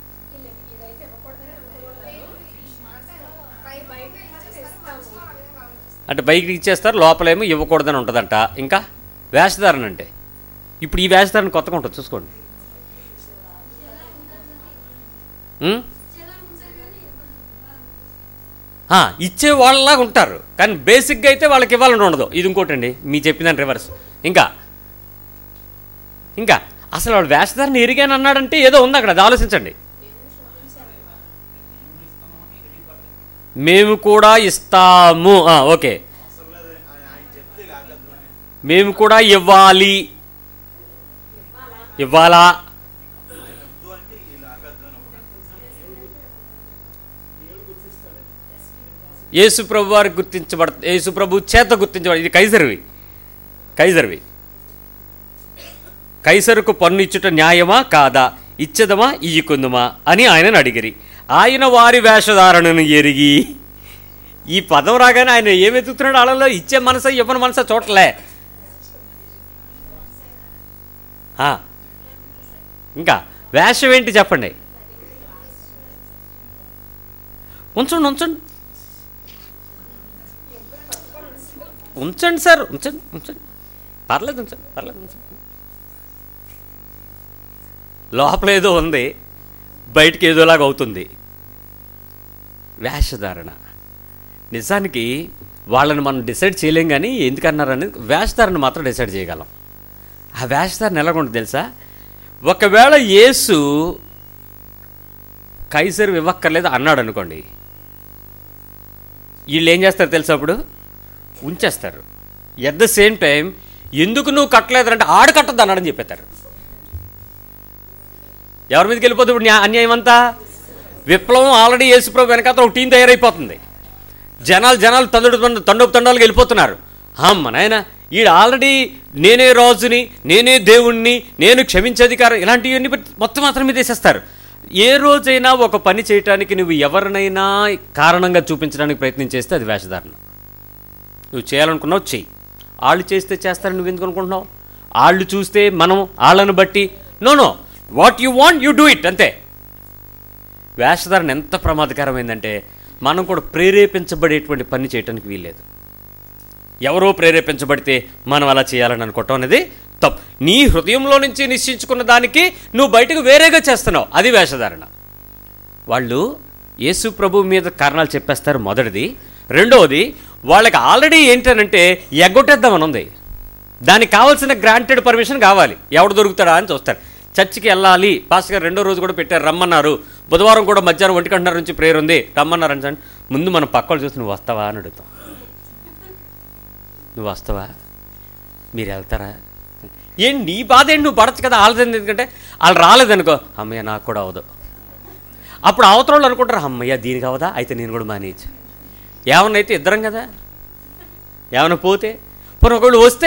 అంటే బయటికి ఇచ్చేస్తారు లోపలేమో ఇవ్వకూడదని ఉంటుందంట ఇంకా వేషధారణ అంటే ఇప్పుడు ఈ వేషధారణ కొత్తగా ఉంటుంది చూసుకోండి ఉం? ఆ, ఇచ్చే వాళ్ళలాగా ఉంటారు కానీ బేసిక్గా అయితే వాళ్ళకి ఇవ్వాలని ఉండదు ఇది ఇంకోటండి మీ చెప్పిన రివర్స్ ఇంకా ఇంకా అసలు వాడు వేషధారణ ఎరిగాను అన్నాడంటే ఏదో ఉంది అక్కడ అది ఆలోచించండి మేము కూడా ఇస్తాము ఆ, ఓకే మేము కూడా ఇవ్వాలి ఇవ్వాలా యేసు ప్రభు వారు గుర్తించబడ యేసు ప్రభు చేత గుర్తించబడ ఇది కైసరివి కైసరివి కైసరుకు పన్ను ఇచ్చుట న్యాయమా కాదా ఇచ్చదమా ఇయ్యకుందుమా అని ఆయనను అడిగిరి ఆయన వారి వేషధారణను ఎరిగి ఈ పదం రాగానే ఆయన ఏం వెతుకుతున్నాడు వాళ్ళలో ఇచ్చే మనసా ఇవ్వని మనసా చూడలే ఆ. ఇంకా వేషం ఏంటి చెప్పండి ఉంచండి ఉంచండి ఉంచండి సార్ ఉంచండి ఉంచండి పర్లేదు ఉంచండి పర్లేదు ఉంచండి లోపల ఏదో ఉంది బయటికి ఏదోలాగా అవుతుంది వేషధారణ నిజానికి వాళ్ళని మనం డిసైడ్ చేయలేం కానీ ఎందుకన్నారని వేషధారణ మాత్రం డిసైడ్ చేయగలం ఆ వేషధారణ ఎలాగుంటుంది తెలుసా ఒకవేళ యేసు కైసరు ఇవ్వక్కర్లేదు అన్నాడు అనుకోండి వీళ్ళు ఏం చేస్తారు తెలుసా అప్పుడు ఉంచేస్తారు ఎట్ ద సేమ్ టైం ఎందుకు నువ్వు కట్టలేదంటే ఆడు కట్టద్దు అన్నాడని చెప్పేస్తారు ఎవరి మీదకి వెళ్ళిపోతుంది ఇప్పుడు న్యా- అన్యాయం అంతా విప్లవం ఆల్రెడీ యేసుప్రభు వెనకాల ఒక టీం తయారైపోతుంది జనాలు జనాలు తండ్రి తండోపు తండాలకు వెళ్ళిపోతున్నారు అమ్మ నాయన ఈడు ఆల్రెడీ నేనే రాజుని నేనే దేవుణ్ణి నేను క్షమించేధికారం ఇలాంటివన్నీ పెట్టి మొత్తం మాత్రం మీద వేసేస్తారు ఏ రోజైనా ఒక పని చేయటానికి నువ్వు ఎవరినైనా కారణంగా చూపించడానికి ప్రయత్నం చేస్తే అది వేషధారణ నువ్వు చేయాలనుకున్నావు చెయ్యి వాళ్ళు చేస్తే చేస్తారని నువ్వు ఎందుకు అనుకుంటున్నావు వాళ్ళు చూస్తే మనం వాళ్ళని బట్టి no no what you want you do it అంతే వేషధారణ ఎంత ప్రమాదకరమైందంటే మనం కూడా ప్రేరేపించబడేటువంటి పని చేయడానికి వీల్లేదు ఎవరో ప్రేరేపించబడితే మనం అలా చేయాలని అనుకోవటం అనేది తప్పు నీ హృదయంలో నుంచి నిశ్చయించుకున్న దానికి నువ్వు బయటకు వేరేగా చేస్తున్నావు అది వేషధారణ వాళ్ళు యేసు ప్రభు మీద కారణాలు చెప్పేస్తారు మొదటిది రెండవది వాళ్ళకి ఆల్రెడీ ఏంటనంటే ఎగ్గొట్టేద్దామని ఉంది దానికి కావాల్సిన గ్రాంటెడ్ పర్మిషన్ కావాలి ఎవడు దొరుకుతాడా అని చూస్తారు చర్చికి వెళ్ళాలి పాస్టర్ గారు రెండో రోజు కూడా పెట్టారు రమ్మన్నారు బుధవారం కూడా మధ్యాహ్నం ఒంటి గంటన్నర నుంచి ప్రేయర్ ఉంది రమ్మన్నారు అంటే ముందు మనం పక్కలు చూసి నువ్వు వస్తావా అని అడుగుతాం నువ్వు వస్తావా మీరు వెళ్తారా ఏంటి నీ బాధ ఏంటి నువ్వు పడచ్చు కదా వాళ్ళది ఎందుకంటే వాళ్ళు రాలేదనుకో అమ్మయ్య నాకు కూడా అవదు అప్పుడు అవతల వాళ్ళు అనుకుంటారు అమ్మయ్య దీనికి అవదా అయితే నేను కూడా మానేయచ్చు ఏమన్నా అయితే ఇద్దరం కదా ఏమైనా పోతే పోనీ ఒకళ్ళు వస్తే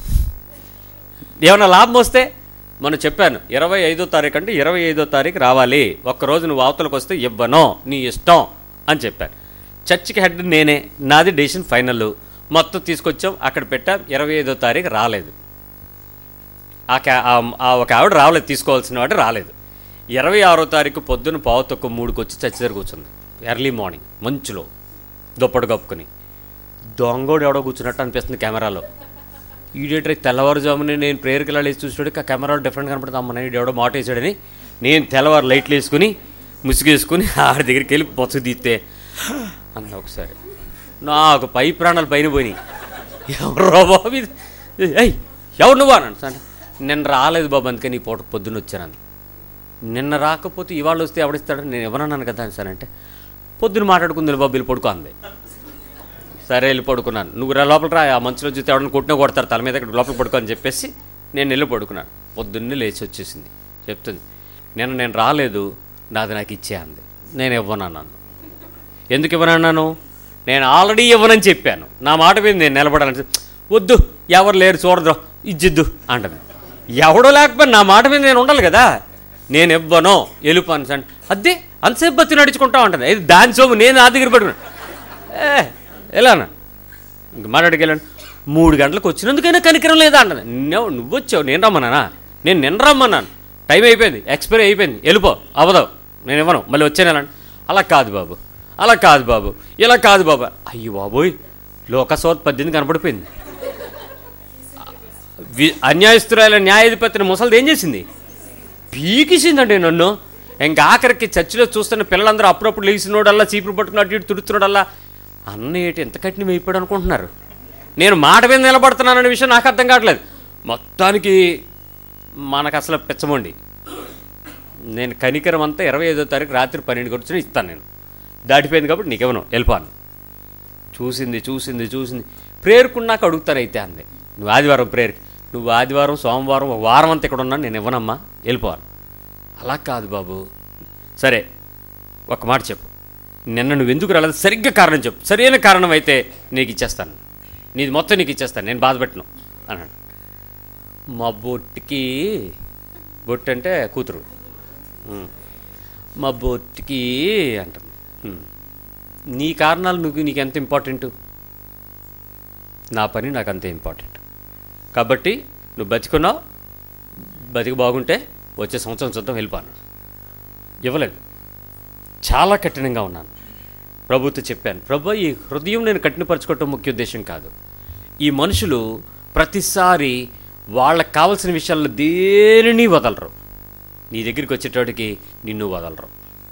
ఏమైనా లాభం వస్తే మనం చెప్పాను ఇరవై ఐదో తారీఖు అంటే ఇరవై ఐదో తారీఖు రావాలి ఒక్కరోజు నువ్వు అవతలకు వస్తే ఇవ్వను నీ ఇష్టం అని చెప్పాను చర్చికి హెడ్ నేనే నాది డెసిషన్ ఫైనల్ మొత్తం తీసుకొచ్చాం అక్కడ పెట్టాం ఇరవై ఐదో తారీఖు రాలేదు ఆ క్యా ఆ- ఆ ఒక ఆవిడ రాలేదు తీసుకోవాల్సిన వాడు రాలేదు ఇరవై ఆరో తారీఖు పొద్దున్న పావు తక్కువ మూడుకి వచ్చి చర్చి దగ్గర కూర్చుంది ఎర్లీ మార్నింగ్ మంచులో దుప్పటి కప్పుకొని దొంగోడు ఎవడో కూర్చున్నట్టు అనిపిస్తుంది కెమెరాలో ఈడేటర్ తెల్లవారుజామున నేను ప్రేయర్కి వెళ్ళి చూసాడు ఆ కెమెరాలో డిఫరెంట్ కనపడుతుంది అమ్మ నేను ఎవడో మాట వేసాడని నేను తెల్లవారు లైట్లు వేసుకుని ముసుగేసుకుని ఆడి దగ్గరికి వెళ్ళి బొత్స తీస్తే అన్న ఒకసారి నాకు పై ప్రాణాలు పైన పోయినాయి ఎవరో బాబు ఇది ఏయ్ ఎవరు నువ్వు అన్నాను సార్ నిన్న రాలేదు బాబు అందుకని ఈ పూట పొద్దున్న వచ్చాను నిన్న రాకపోతే ఇవాళ వస్తే ఎవడిస్తాడు నేను ఎవరన్నాను కదా సార్ అంటే పొద్దున్న మాట్లాడుకుంది బాబు వెళ్ళి పడుకో అంది సరే వెళ్ళి పడుకున్నాను నువ్వు రా లోపల రా ఆ మంచులో చూస్తే ఎవడని కొట్టినా కొడతారు తల మీద ఇక్కడ లోపల పడుకో అని చెప్పేసి నేను వెళ్ళి పడుకున్నాను పొద్దున్నే లేచి వచ్చేసింది చెప్తుంది నిన్న నేను రాలేదు నాది నాకు ఇచ్చే అంది నేను ఇవ్వనన్నాను ఎందుకు ఇవ్వనన్నాను నేను ఆల్రెడీ ఇవ్వనని చెప్పాను నా మాట మీద నేను నిలబడాలని వద్దు ఎవరు లేరు చూడదు ఇచ్చిద్దు అంటది ఎవడో లేకపోతే నా మాట మీద నేను ఉండాలి కదా నేను ఇవ్వను ఎలుపు అని అదే అంతసేపు బతి నడుచుకుంటా ఉంటుంది ఇది దాని సోము నేను నా దగ్గర పట్టుకున్నాను ఏ ఎలానా ఇంక మాట్లాడికెళ్ళాను మూడు గంటలకు వచ్చినందుకైనా కనికరం లేదా అన్నది నువ్వు నువ్వు వచ్చావు నేను రమ్మన్నానా నేను నిన్న రమ్మన్నాను టైం అయిపోయింది ఎక్స్పైరీ అయిపోయింది వెళ్ళిపో అవదవు నేను ఇవ్వను మళ్ళీ వచ్చాను ఎలా అలా కాదు బాబు అలా కాదు బాబు ఇలా కాదు బాబు అయ్యో బాబోయ్ లోకసోత్ పద్దెనిమిది కనపడిపోయింది వి- అన్యాయస్తురాల న్యాయాధిపతిని ముసలిది ఏం చేసింది పీకిసిందండి నన్ను ఇంకా ఆఖరికి చర్చిలో చూస్తున్న పిల్లలందరూ అప్పుడప్పుడు లేచినోడల్లా చీపురు పట్టుకుని అటు ఇటు తుడుతున్నాడల్లా అన్న ఏంటి ఎంత కఠినం అయిపోయాడు అనుకుంటున్నారు నేను మాట మీద నిలబడుతున్నాననే విషయం నాకు అర్థం కావట్లేదు మొత్తానికి మనకు అసలు పిచ్చమండి నేను కనికరం అంతా ఇరవై ఐదో తారీఖు రాత్రి పన్నెండు కూర్చొని ఇస్తాను నేను దాటిపోయింది కాబట్టి నీకు ఇవ్వను వెళ్ళిపోను చూసింది చూసింది చూసింది ప్రేరుకున్నాక అడుగుతాను అయితే అంది నువ్వు ఆదివారం ప్రేయర్కి నువ్వు ఆదివారం సోమవారం ఒక వారం అంతా ఇక్కడ ఉన్నాను నేను ఇవ్వనమ్మా వెళ్ళిపోవాలి అలా కాదు బాబు సరే ఒక మాట చెప్పు నిన్న నువ్వు ఎందుకు రాలేదు సరిగ్గా కారణం చెప్పు సరైన కారణం అయితే నీకు ఇచ్చేస్తాను నీది మొత్తం నీకు ఇచ్చేస్తాను నేను బాధపెట్టను అన్నాడు మా బొట్టుకి బొట్టు అంటే కూతురు ఉం. మా బొట్టుకి అంటుంది ఉం. నీ కారణాలు నువ్వు నీకు ఎంత ఇంపార్టెంట్ నా పని నాకు అంతే ఇంపార్టెంట్ కాబట్టి నువ్వు బతికున్నావు బతికి బాగుంటే వచ్చే సంవత్సరం చూద్దాం వెళ్ళిపోను ఇవ్వలేదు చాలా కఠినంగా ఉన్నాను ప్రభుతో చెప్పాను ప్రభు ఈ హృదయం నేను కఠినపరచుకోవటం ముఖ్య ఉద్దేశం కాదు ఈ మనుషులు ప్రతిసారి వాళ్ళకి కావలసిన విషయాల్లో దేనిని వదలరు నీ దగ్గరికి వచ్చేటోడికి నిన్ను వదలరు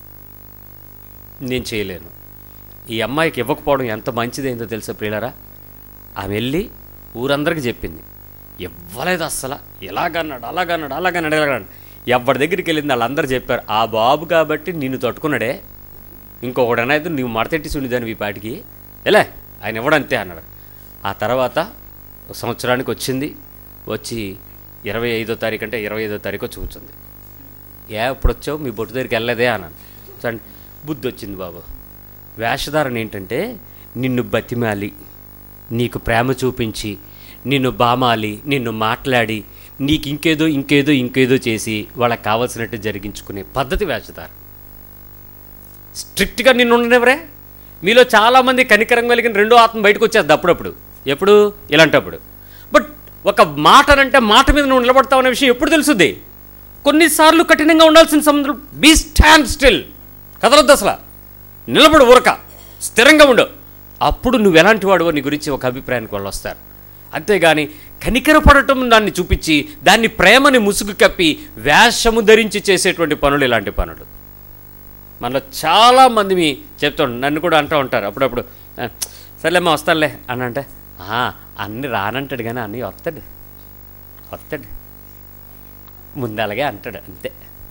నేను చేయలేను ఈ అమ్మాయికి ఇవ్వకపోవడం ఎంత మంచిదైందో తెలుసా ప్రియులరా ఆమె వెళ్ళి ఊరందరికీ చెప్పింది ఇవ్వలేదు అస్సలు ఇలాగన్నాడు అలాగన్నాడు అలాగన్నాడు అలాగన్నాడు ఎవరి దగ్గరికి వెళ్ళింది వాళ్ళందరూ చెప్పారు ఆ బాబు కాబట్టి నిన్ను తట్టుకున్నాడే ఇంకొకడన అయితే నువ్వు మడతెట్టి ఉండేదాన్ని ఈ పాటికి ఎలా ఆయన ఇవ్వడంతే అన్నాడు ఆ తర్వాత ఒక సంవత్సరానికి వచ్చింది వచ్చి ఇరవై ఐదో తారీఖు అంటే ఇరవై ఐదో తారీఖు వచ్చి కూర్చుంది ఏ ఇప్పుడు వచ్చావు మీ బొట్టు దగ్గరికి వెళ్ళలేదే అన్నాను సరే బుద్ధి వచ్చింది బాబు వేషధారణ ఏంటంటే నిన్ను బతిమాలి నీకు ప్రేమ చూపించి నిన్ను బామాలి నిన్ను మాట్లాడి నీకు ఇంకేదో ఇంకేదో ఇంకేదో చేసి వాళ్ళకి కావాల్సినట్టు జరిగించుకునే పద్ధతి వేషధారణ స్ట్రిక్ట్గా నిన్ను ఉండనివరే మీలో చాలామంది కనికరం కలిగిన రెండో ఆత్మ బయటకు వచ్చేది అప్పుడప్పుడు ఎప్పుడు ఇలాంటప్పుడు బట్ ఒక మాట అంటే మాట మీద నువ్వు నిలబడతావు అనే విషయం ఎప్పుడు తెలుసుద్ది కొన్నిసార్లు కఠినంగా ఉండాల్సిన సందర్భం బీ స్టాండ్ స్టిల్ కదలొద్దు అసలు నిలబడు ఊరక స్థిరంగా ఉండు అప్పుడు నువ్వు ఎలాంటి వాడువో నీ గురించి ఒక అభిప్రాయానికి వాళ్ళు వస్తారు అంతేగాని కనికరపడటం దాన్ని చూపించి దాన్ని ప్రేమని ముసుగు కప్పి వేషము ధరించి చేసేటువంటి పనులు ఇలాంటి పనులు మనలో చాలా మంది మీ చెప్తాడు నన్ను కూడా అంటూ ఉంటారు అప్పుడప్పుడు "ఆ, సర్లేమ్మా వస్తానులే అని అంటే "ఆ, అన్ని రానంటాడు కానీ అన్నీ వస్తాడు వస్తాడు ముందు అలాగే అంటాడు అంతే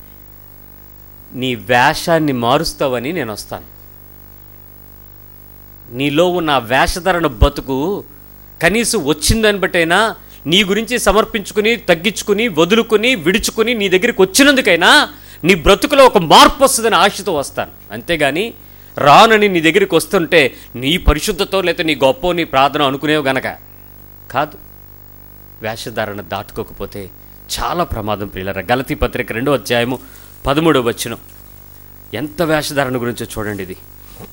నీ వేషాన్ని మారుస్తావని నేను వస్తాను నీలో ఉన్న ఆ వేషధరణ బతుకు కనీసం వచ్చిందని బట్టైనా నీ గురించి సమర్పించుకుని తగ్గించుకుని వదులుకుని విడుచుకుని నీ దగ్గరికి వచ్చినందుకైనా నీ బ్రతుకులో ఒక మార్పు వస్తుందని ఆశతో వస్తాను అంతేగాని రానని నీ దగ్గరికి వస్తుంటే నీ పరిశుద్ధతో లేకపోతే నీ గొప్ప నీ ప్రార్థన అనుకునేవి గనక కాదు వేషధారణ దాటుకోకపోతే చాలా ప్రమాదం ప్రియులరా గలతీ పత్రిక రెండో అధ్యాయము పదమూడవ వచ్చిన ఎంత వేషధారణ గురించో చూడండి ఇది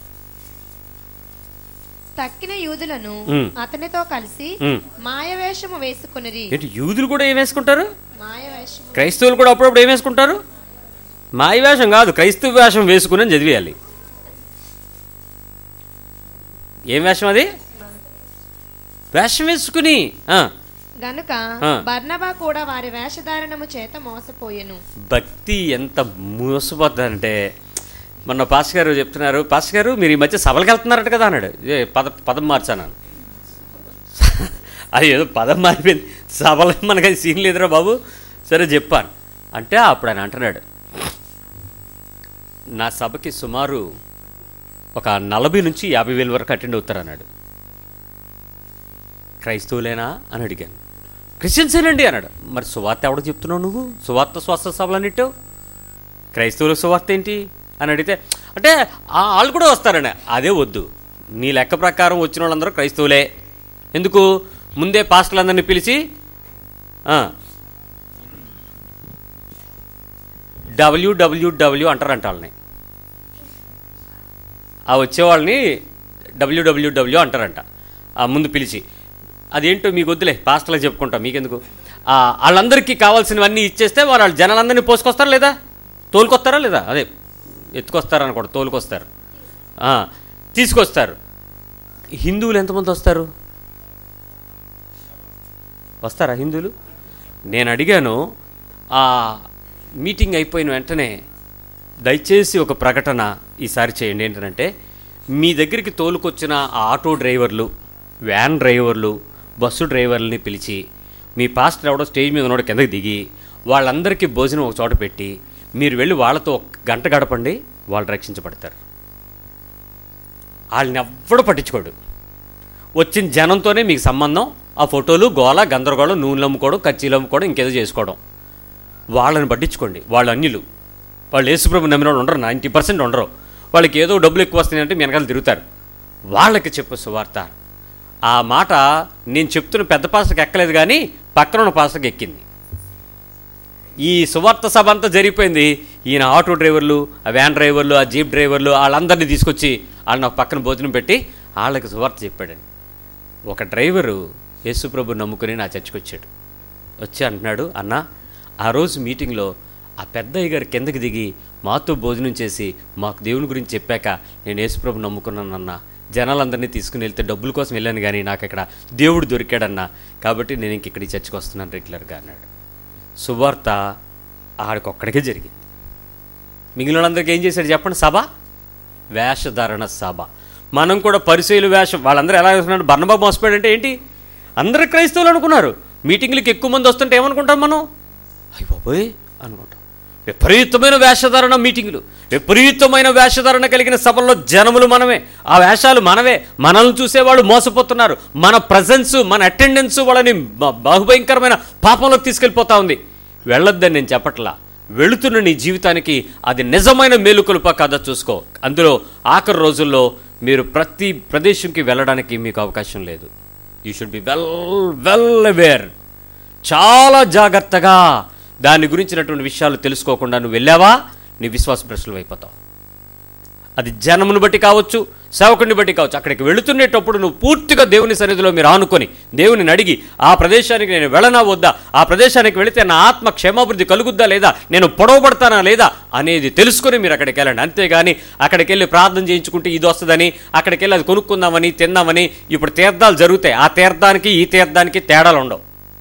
తక్కిన యూదులను ఉమ్. అతనితో కలిసి ఉమ్. మాయవేషము వేసుకునిరి ఏంటి యూదులు కూడా ఏం వేసుకుంటారు మాయవేషము క్రైస్తవులు కూడా అప్పుడప్పుడు ఏం వేసుకుంటారు మాయ వేషం కాదు క్రైస్తవ వేషం వేసుకుని అని చదివేయాలి ఏం వేషం అది వేషం వేసుకుని ఆ, గనుక ఆ. బర్నబా కూడా వారి వేషధారణము చేత మోసపోయెను భక్తి ఎంత మోసపోతుందంటే మొన్న పాస్ గారు చెప్తున్నారు పాస్ గారు మీరు ఈ మధ్య సభలకు వెళ్తున్నారట కదా అన్నాడు ఏ పద పదం మార్చాను అది ఏదో పదం మారిపోయింది సభలో మనకి అది సీన్ లేదురా బాబు సరే చెప్పాను అంటే అప్పుడు ఆయన అంటున్నాడు నా సభకి సుమారు ఒక నలభై నుంచి యాభై వేల వరకు అటెండ్ అవుతారు అన్నాడు క్రైస్తవులేనా అని అడిగాను క్రిస్టియన్సేనండి అన్నాడు మరి సువార్త ఎవడో చెప్తున్నావు నువ్వు సువార్త స్వస్థ సభలు అన్నిట్టావు క్రైస్తవుల సువార్త ఏంటి అని అడిగితే అంటే ఆ వాళ్ళు కూడా వస్తారని అదే వద్దు నీ లెక్క ప్రకారం వచ్చిన వాళ్ళందరూ క్రైస్తవులే ఎందుకు ముందే పాస్టర్లందరినీ పిలిచి డబ్ల్యూడబ్ల్యూడబ్ల్యూ అంటారంట వాళ్ళని ఆ వచ్చేవాళ్ళని డబ్ల్యూడబ్ల్యూడబ్ల్యూ అంటారంట ఆ ముందు పిలిచి అదేంటో మీకు వద్దులే పాస్టర్లకు చెప్పుకుంటాం మీకెందుకు ఆ, వాళ్ళందరికీ కావాల్సినవన్నీ ఇచ్చేస్తే వాళ్ళు వాళ్ళ జనాలందరినీ పోసుకొస్తారా లేదా తోలుకొస్తారా లేదా అదే ఎత్తుకొస్తారా అనుకోండి తోలుకొస్తారు ఆ, తీసుకొస్తారు హిందువులు ఎంతమంది వస్తారు వస్తారా హిందువులు నేను అడిగాను ఆ మీటింగ్ అయిపోయిన వెంటనే దయచేసి ఒక ప్రకటన ఈసారి చేయండి ఏంటంటే మీ దగ్గరికి తోలుకొచ్చిన ఆ ఆటో డ్రైవర్లు వ్యాన్ డ్రైవర్లు బస్సు డ్రైవర్లని పిలిచి మీ పాస్టర్ ఎవడో స్టేజ్ మీద ఉన్నాడు కిందకి దిగి వాళ్ళందరికీ భోజనం ఒక చోట పెట్టి మీరు వెళ్ళి వాళ్ళతో ఒక గంట గడపండి వాళ్ళు రక్షించబడతారు వాళ్ళని ఎవ్వడు పట్టించుకోడు వచ్చిన జనంతోనే మీకు సంబంధం ఆ ఫోటోలు గోల గందరగోళం నూనెలు అమ్ముకోవడం కచ్చీలు అమ్ముకోవడం ఇంకేదో చేసుకోవడం వాళ్ళని పట్టించుకోండి వాళ్ళు అన్యులు వాళ్ళు యేసుప్రభు నమ్మిన వాళ్ళు ఉండరు నైంటీ పర్సెంట్ ఉండరు వాళ్ళకి ఏదో డబ్బులు ఎక్కువ వస్తున్నాయంటే మీ వెనకాల తిరుగుతారు వాళ్ళకి చెప్పు సువార్త ఆ మాట నేను చెప్తున్న పెద్ద పాస్టర్కి ఎక్కలేదు కానీ పక్కన ఉన్న పాస్టర్కి ఎక్కింది ఈ సువార్త సభ అంతా జరిగిపోయింది ఈయన ఆటో డ్రైవర్లు ఆ వ్యాన్ డ్రైవర్లు ఆ జీప్ డ్రైవర్లు వాళ్ళందరినీ తీసుకొచ్చి వాళ్ళని ఒక పక్కన భోజనం పెట్టి వాళ్ళకి సువార్త చెప్పాడండి ఒక డ్రైవరు యేసుప్రభు నమ్ముకుని నా చర్చకు వచ్చాడు వచ్చి అంటున్నాడు అన్న ఆ రోజు మీటింగ్లో ఆ పెద్దయ్య గారు కిందకి దిగి మాతో భోజనం చేసి మాకు దేవుని గురించి చెప్పాక నేను యేసుప్రభు నమ్ముకున్నానన్న జనాలందరినీ తీసుకుని వెళ్తే డబ్బుల కోసం వెళ్ళాను కానీ నాకు ఇక్కడ దేవుడు దొరికాడన్న కాబట్టి నేను ఇంక ఇక్కడికి చర్చకు వస్తున్నాను రెగ్యులర్గా అన్నాడు సువార్త ఆడికొక్కడికే జరిగింది మిగిలిన వాళ్ళందరికీ ఏం చేశాడు చెప్పండి సభ వేషధారణ సభ మనం కూడా పరిశీలు వేషం వాళ్ళందరూ ఎలా వేసుకున్నాడు బర్ణబాబు మోసపోయాడంటే ఏంటి అందరూ క్రైస్తవులు అనుకున్నారు మీటింగ్లకి ఎక్కువ మంది వస్తుంటే ఏమనుకుంటాం మనం అయ్యి బాబోయ్ అనుకుంటాం విపరీతమైన వేషధారణ మీటింగులు విపరీతమైన వేషధారణ కలిగిన సభల్లో జనములు మనమే ఆ వేషాలు మనవే మనల్ని చూసేవాళ్ళు మోసపోతున్నారు మన ప్రజెన్స్ మన అటెండెన్స్ వాళ్ళని బ- బహుభయంకరమైన పాపంలోకి తీసుకెళ్ళిపోతా ఉంది వెళ్ళొద్దని నేను చెప్పట్లా వెళుతున్న నీ జీవితానికి అది నిజమైన మేలుకొలుప కథ చూసుకో అందులో ఆఖరి రోజుల్లో మీరు ప్రతి ప్రదేశంకి వెళ్ళడానికి మీకు అవకాశం లేదు you should be well well aware చాలా జాగ్రత్తగా దాని గురించినటువంటి విషయాలు తెలుసుకోకుండా నువ్వు వెళ్ళావా నీ విశ్వాస ప్రశ్నలు అయిపోతావు అది జనమును బట్టి కావచ్చు సేవకుడిని బట్టి కావచ్చు అక్కడికి వెళుతునేటప్పుడు నువ్వు పూర్తిగా దేవుని సన్నిధిలో మీరు ఆనుకొని దేవుని అడిగి ఆ ప్రదేశానికి నేను వెళ్ళనా వద్దా ఆ ప్రదేశానికి వెళితే నా ఆత్మ క్షేమాభివృద్ధి కలుగుద్దా లేదా నేను పొడవబడతానా లేదా అనేది తెలుసుకొని మీరు అక్కడికి వెళ్ళండి అంతేగాని అక్కడికి వెళ్ళి ప్రార్థన చేయించుకుంటే ఇది వస్తుందని అక్కడికి వెళ్ళి అది కొనుక్కుందామని తిందామని ఇప్పుడు తీర్థాలు జరుగుతాయి ఆ తీర్థానికి ఈ తీర్థానికి తేడాలు ఉండవు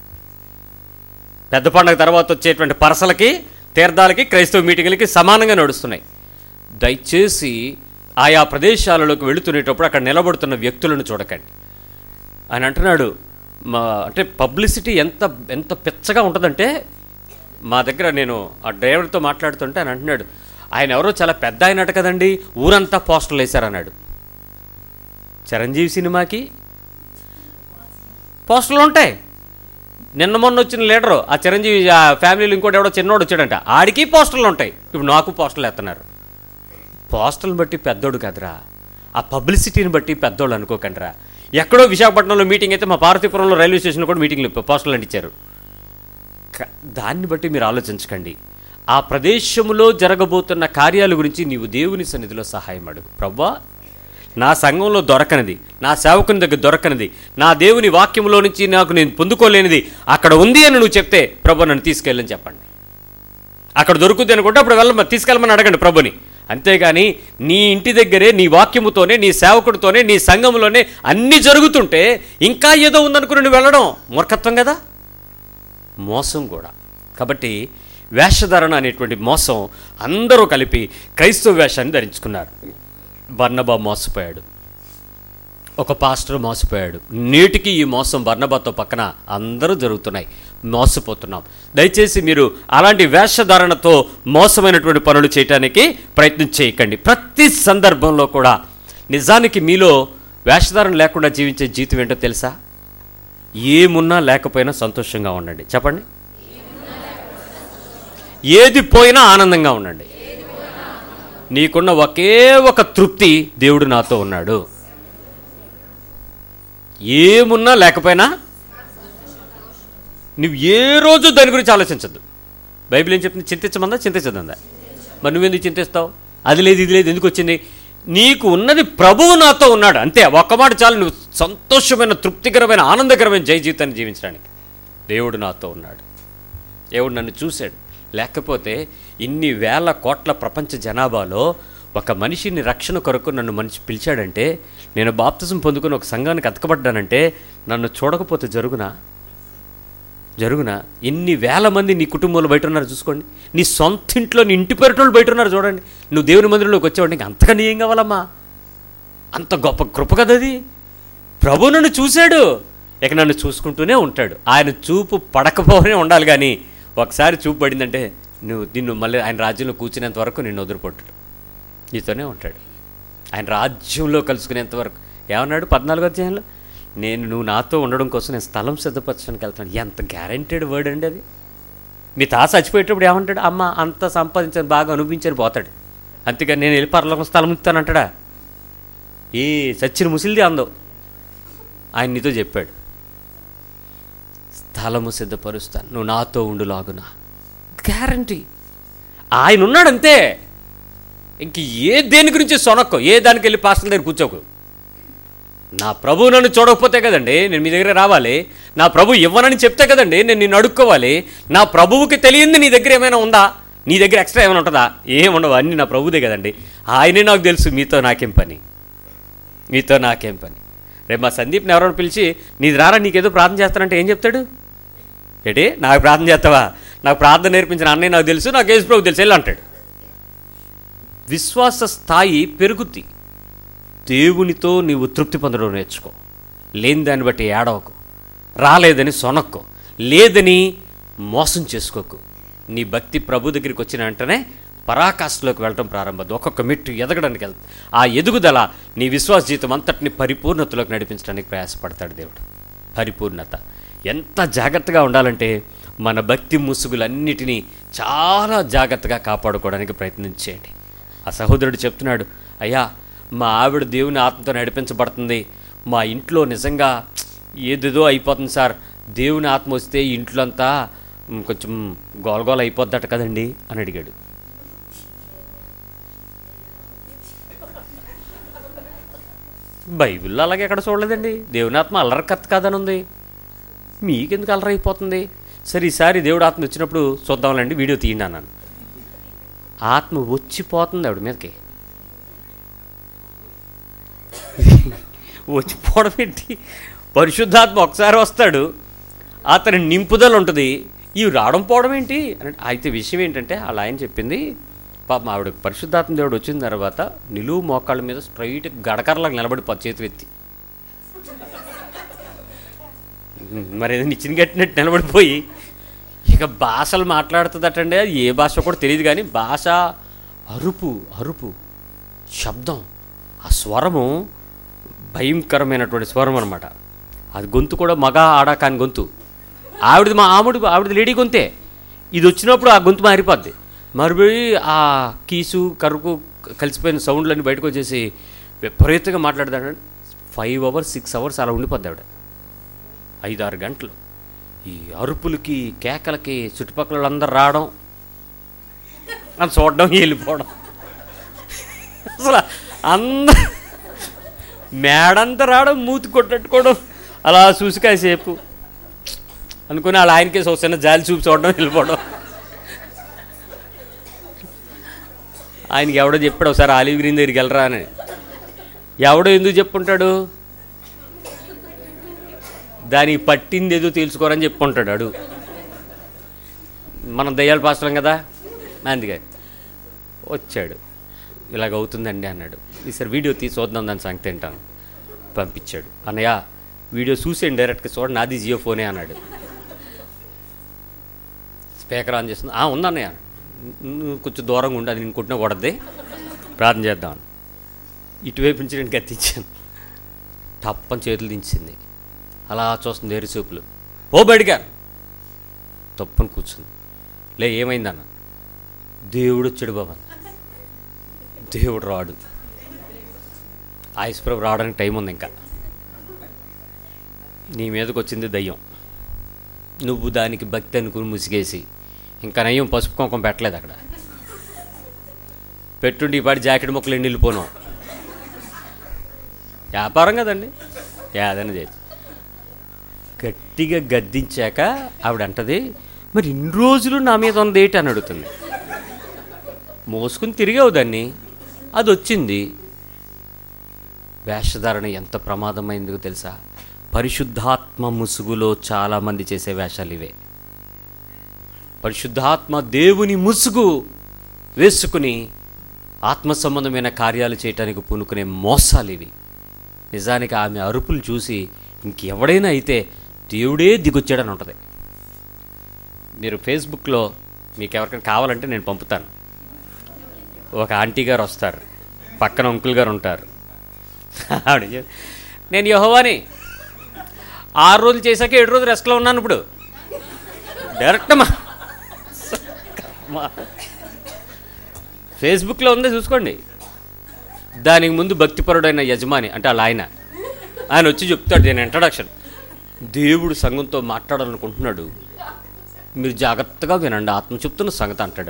పెద్ద పండగ తర్వాత వచ్చేటువంటి పరసలకి తీర్థాలకి క్రైస్తవ మీటింగులకి సమానంగా నడుస్తున్నాయి దయచేసి ఆయా ప్రదేశాలలోకి వెళుతునేటప్పుడు అక్కడ నిలబడుతున్న వ్యక్తులను చూడకండి ఆయన అంటున్నాడు మా అంటే పబ్లిసిటీ ఎంత ఎంత పెచ్చగా ఉంటుందంటే మా దగ్గర నేను ఆ డ్రైవర్తో మాట్లాడుతుంటే ఆయన అంటున్నాడు ఆయన ఎవరో చాలా పెద్ద అయినట్టు కదండి ఊరంతా పోస్టర్లు వేశారన్నాడు చిరంజీవి సినిమాకి పోస్టర్లు ఉంటాయి నిన్న మొన్న వచ్చిన లీడరు ఆ చిరంజీవి ఆ ఫ్యామిలీలో ఇంకోటి ఎవడో చిన్నోడు వచ్చాడంట ఆడికి పోస్టర్లు ఉంటాయి ఇప్పుడు నాకు పోస్టర్లు ఎత్తున్నారు పోస్టర్లను బట్టి పెద్దోడు కదరా ఆ పబ్లిసిటీని బట్టి పెద్దోళ్ళు అనుకోకండిరా ఎక్కడో విశాఖపట్నంలో మీటింగ్ అయితే మా పార్వతీపురంలో రైల్వే స్టేషన్లో కూడా మీటింగ్లు పోస్టర్లు అంటించారు క- దాన్ని బట్టి మీరు ఆలోచించకండి ఆ ప్రదేశంలో జరగబోతున్న కార్యాల గురించి నీవు దేవుని సన్నిధిలో సహాయం అడుగు ప్రవ్వా నా సంఘంలో దొరకనిది నా సేవకుని దగ్గర దొరకనిది నా దేవుని వాక్యంలో నుంచి నాకు నేను పొందుకోలేనిది అక్కడ ఉంది అని నువ్వు చెప్తే ప్రభు నన్ను తీసుకెళ్ళని చెప్పండి అక్కడ దొరుకుద్ది అనుకుంటే అప్పుడు వెళ్ళ తీసుకెళ్ళమని అడగండి ప్రభుని అంతేగాని నీ ఇంటి దగ్గరే నీ వాక్యముతోనే నీ సేవకుడితోనే నీ సంఘంలోనే అన్నీ జరుగుతుంటే ఇంకా ఏదో ఉందనుకుని నువ్వు వెళ్ళడం మూర్ఖత్వం కదా మోసం కూడా కాబట్టి వేషధారణ అనేటువంటి మోసం అందరూ కలిపి క్రైస్తవ వేషాన్ని ధరించుకున్నారు బర్నబా మోసపోయాడు ఒక పాస్టర్ మోసపోయాడు నేటికి ఈ మోసం బర్నబాతో పక్కన అందరూ జరుగుతున్నాయి మోసపోతున్నాం దయచేసి మీరు అలాంటి వేషధారణతో మోసమైనటువంటి పనులు చేయటానికి ప్రయత్నం చేయకండి ప్రతి సందర్భంలో కూడా నిజానికి మీలో వేషధారణ లేకుండా జీవించే జీవితం ఏంటో తెలుసా ఏమున్నా లేకపోయినా సంతోషంగా ఉండండి చెప్పండి ఏది పోయినా ఆనందంగా ఉండండి నీకున్న ఒకే ఒక తృప్తి దేవుడు నాతో ఉన్నాడు ఏమున్నా లేకపోయినా నువ్వు ఏ రోజు దాని గురించి ఆలోచించద్దు బైబిల్ ఏం చెప్తుంది చింతించమందా చింతించదందా మరి నువ్వెందుకు చింతిస్తావు అది లేదు ఇది లేదు ఎందుకు వచ్చింది నీకు ఉన్నది ప్రభువు నాతో ఉన్నాడు అంతే ఒక్క మాట చాలు నువ్వు సంతోషమైన తృప్తికరమైన ఆనందకరమైన జయ జీవితాన్ని జీవించడానికి దేవుడు నాతో ఉన్నాడు దేవుడు నన్ను చూశాడు లేకపోతే ఇన్ని వేల కోట్ల ప్రపంచ జనాభాలో ఒక మనిషిని రక్షణ కొరకు నన్ను మనిషి పిలిచాడంటే నేను బాప్తిజం పొందుకుని ఒక సంఘానికి అతకబడ్డానంటే నన్ను చూడకపోతే జరుగునా జరుగునా ఎన్ని వేల మంది నీ కుటుంబంలో బయట ఉన్నారు చూసుకోండి నీ సొంత ఇంట్లో నీ ఇంటి పెరటోళ్ళు బయట ఉన్నారు చూడండి నువ్వు దేవుని మందిరంలోకి వచ్చావంటే ఇంక అంతగా నీ ఏం కావాలమ్మా అంత గొప్ప కృప కదా అది ప్రభు నన్ను చూశాడు ఇక నన్ను చూసుకుంటూనే ఉంటాడు ఆయన చూపు పడకపోనే ఉండాలి కానీ ఒకసారి చూపు పడిందంటే నువ్వు నిన్ను మళ్ళీ ఆయన రాజ్యంలో కూర్చునేంత వరకు నిన్ను వదిలిపొట్టాడు నీతోనే ఉంటాడు ఆయన రాజ్యంలో కలుసుకునేంత వరకు ఏమన్నాడు పద్నాలుగో అధ్యాయంలో నేను నువ్వు నాతో ఉండడం కోసం నేను స్థలం సిద్ధపరచడానికి వెళ్తాను ఎంత గ్యారంటెడ్ వర్డ్ అండి అది మీ తాత చచ్చిపోయేటప్పుడు ఏమంటాడు అమ్మ అంత సంపాదించాను బాగా అనుభవించని పోతాడు అంతేగాని నేను వెళ్ళి పరలోకం స్థలం ఇస్తానంటాడా ఏ చచ్చిన ముసిలిది అందో ఆయన నీతో చెప్పాడు స్థలము సిద్ధపరుస్తాను నువ్వు నాతో ఉండులాగునా గ్యారంటీ ఆయన ఉన్నాడు అంతే ఇంక ఏ దేని గురించి సొనక్కో ఏ దానికి వెళ్ళి పాస్టల్ దగ్గర కూర్చోకు నా ప్రభు నన్ను చూడకపోతే కదండి నేను మీ దగ్గర రావాలి నా ప్రభు ఇవ్వనని చెప్తే కదండి నేను నిన్ను అడుక్కోవాలి నా ప్రభువుకి తెలియంది నీ దగ్గర ఏమైనా ఉందా నీ దగ్గర ఎక్స్ట్రా ఏమైనా ఉంటుందా ఏం ఉండవు అన్నీ నా ప్రభుదే కదండి ఆయనే నాకు తెలుసు మీతో నాకేం పని మీతో నాకేం పని రేపు మా సందీప్ని ఎవరైనా పిలిచి నీది రారా నీకేదో ప్రార్థన చేస్తానంటే ఏం చెప్తాడు ఏంటి నాకు ప్రార్థన చేస్తావా నాకు ప్రార్థన నేర్పించిన అన్నయ్య నాకు తెలుసు నాకు యేసు ప్రభు తెలుసు వెళ్ళి అంటాడు విశ్వాస స్థాయి పెరుగుద్ది దేవునితో నీవు తృప్తి పొందడం నేర్చుకో లేని దాన్ని బట్టి ఏడవకు రాలేదని సొనక్కో లేదని మోసం చేసుకోకు నీ భక్తి ప్రభు దగ్గరికి వచ్చిన వెంటనే పరాకాష్ఠలోకి వెళ్ళటం ప్రారంభం ఒక్కొక్క మెట్టు ఎదగడానికి వెళ్తుంది ఆ ఎదుగుదల నీ విశ్వాస జీవితం అంతటిని పరిపూర్ణతలోకి నడిపించడానికి ప్రయాసపడతాడు దేవుడు పరిపూర్ణత ఎంత జాగ్రత్తగా ఉండాలంటే మన భక్తి ముసుగులన్నిటినీ చాలా జాగ్రత్తగా కాపాడుకోవడానికి ప్రయత్నం చేయండి ఆ సహోదరుడు చెప్తున్నాడు అయ్యా మా ఆవిడ దేవుని ఆత్మతో నడిపించబడుతుంది మా ఇంట్లో నిజంగా ఏదేదో అయిపోతుంది సార్ దేవుని ఆత్మ వస్తే ఈ ఇంట్లో అంతా మ్, కొంచెం గోలగోల అయిపోద్దట కదండి అని అడిగాడు బైబిల్లో అలాగే ఎక్కడ చూడలేదండి దేవుని ఆత్మ అల్లరికత్త కాదని ఉంది మీకెందుకు అల్లరైపోతుంది సరే ఈసారి దేవుడు ఆత్మ వచ్చినప్పుడు చూద్దాంలేండి వీడియో తీయండి అన్నాను ఆత్మ వచ్చిపోతుంది ఆవిడ మీదకి వచ్చిపోవడం ఏంటి పరిశుద్ధాత్మ ఒకసారి వస్తాడు అతని నింపుదల ఉంటుంది ఇవి రావడం పోవడం ఏంటి అని అయితే విషయం ఏంటంటే అలా ఆయన చెప్పింది పాపం ఆవిడ పరిశుద్ధాత్మ దేవుడు వచ్చిన తర్వాత నిలువు మోకాళ్ళ మీద స్ట్రైట్ గడకరలాగా నిలబడి ప- చేతులు ఎత్తి మరి ఏదో నిచ్చిన కట్టినట్టు నిలబడిపోయి ఇక భాషలు మాట్లాడుతుందటండి అది ఏ భాష కూడా తెలియదు కానీ భాష అరుపు అరుపు శబ్దం ఆ స్వరము భయంకరమైనటువంటి స్వరం అనమాట అది గొంతు కూడా మగ ఆడ కాని గొంతు ఆవిడది మా ఆవిడ ఆవిడది లేడీ గొంతే ఇది వచ్చినప్పుడు ఆ గొంతు మారిపోద్ది మరిపోయి ఆ కీసు కరుకు కలిసిపోయిన సౌండ్లన్నీ బయటకు వచ్చేసి విపరీతంగా మాట్లాడతాడు ఫైవ్ అవర్స్ సిక్స్ అవర్స్ అలా ఉండిపోద్ది ఆవిడ ఐదు ఆరు గంటలు ఈ అరుపులకి కేకలకి చుట్టుపక్కల వాళ్ళందరూ రావడం అని చూడడం వెళ్ళిపోవడం అసలు అంద మేడంతా రావడం మూతి కొట్టట్టుకోవడం అలా చూసి కాసేపు అనుకుని వాళ్ళ ఆయనకే చూస్తున్న జాలి చూపు చూడడం వెళ్ళిపోవడం ఆయనకి ఎవడో చెప్పాడు ఒకసారి ఆలివ్ గ్రీన్ దగ్గరికి వెళ్ళరా అని ఎవడో ఎందుకు చెప్పుంటాడు దానికి పట్టింది ఏదో తెలుసుకోరని చెప్పుంటాడు అడు మనం దయ్యాలు పాస్టరం కదా అందుకే వచ్చాడు ఇలాగ అవుతుందండి అన్నాడు ఈసారి వీడియో తీసి చూద్దాం దాని సంగతి ఏంటాను పంపించాడు అన్నయ్య వీడియో చూసేయండి డైరెక్ట్గా చూడండి నాది జియో ఫోనే అన్నాడు స్పీకర్ ఆన్ చేస్తుంది "ఆ, ఉందన్నయ్య నువ్వు కొంచెం దూరంగా ఉండి అది నేను కొట్టినా కొడద్ది ప్రార్థన చేద్దాం ఇటువైపు నుంచి నేను కత్తించాను టప్పని చేతులు దించింది అలా చూస్తుంది ఏరి చూపులు ఓ బడిగా తప్పని కూర్చుంది లే ఏమైందన్న దేవుడు వచ్చాడు బాబా దేవుడు రాడు ఆయుష్ప్రభు రావడానికి టైం ఉంది ఇంకా నీ మీదకి వచ్చింది దయ్యం నువ్వు దానికి భక్తి అనుకుని ముసిగేసి ఇంకా నయ్యం పసుపు కుంకం పెట్టలేదు అక్కడ పెట్టుండి ఈ పాటి జాకెట్ ముక్కలు ఎండి వెళ్ళిపోను వ్యాపారం కదండి ఏదైనా చేయొచ్చు గట్టిగా గద్దించాక ఆవిడ అంటది మరి ఇన్ని రోజులు నా మీద ఉంది ఏంటి అని అడుగుతుంది మోసుకుని తిరిగావు దాన్ని అది వచ్చింది వేషధారణ ఎంత ప్రమాదమైందో తెలుసా పరిశుద్ధాత్మ ముసుగులో చాలామంది చేసే వేషాలు ఇవే పరిశుద్ధాత్మ దేవుని ముసుగు వేసుకుని ఆత్మ సంబంధమైన కార్యాలు చేయటానికి పూనుకునే మోసాలు ఇవి నిజానికి ఆమె అరుపులు చూసి ఇంకెవడైనా అయితే దేవుడే దిగొచ్చాడని ఉంటుంది మీరు ఫేస్బుక్లో మీకు ఎవరికైనా కావాలంటే నేను పంపుతాను ఒక ఆంటీ గారు వస్తారు పక్కన అంకుల్ గారు ఉంటారు ఆవిడ చెప్- నేను యహోవాని ఆరు రోజులు చేశాక ఏడు రోజులు రెస్ట్లో ఉన్నాను ఇప్పుడు డైరెక్ట్ మా మా- ఫేస్బుక్లో ఉందే చూసుకోండి దానికి ముందు భక్తిపరుడైన యజమాని అంటే వాళ్ళ ఆయన ఆయన వచ్చి చెప్తాడు నేను ఇంట్రడక్షన్ దేవుడు సంఘంతో మాట్లాడాలనుకుంటున్నాడు మీరు జాగ్రత్తగా వినండి ఆత్మ చెప్తున్న సంగతి అంటాడు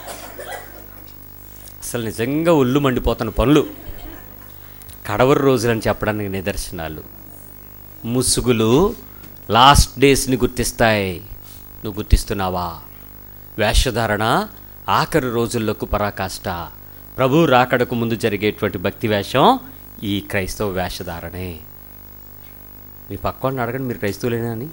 అసలు నిజంగా ఒళ్ళు మండిపోతున్న పనులు కడవరి రోజులని చెప్పడానికి నిదర్శనాలు ముసుగులు లాస్ట్ డేస్ని గుర్తిస్తాయి నువ్వు గుర్తిస్తున్నావా వేషధారణ ఆఖరి రోజుల్లోకి పరాకాష్ట ప్రభు రాకడకు ముందు జరిగేటువంటి భక్తి వేషం ఈ క్రైస్తవ వేషధారణే మీ పక్క వాళ్ళని అడగండి మీరు క్రైస్తవులేనా అని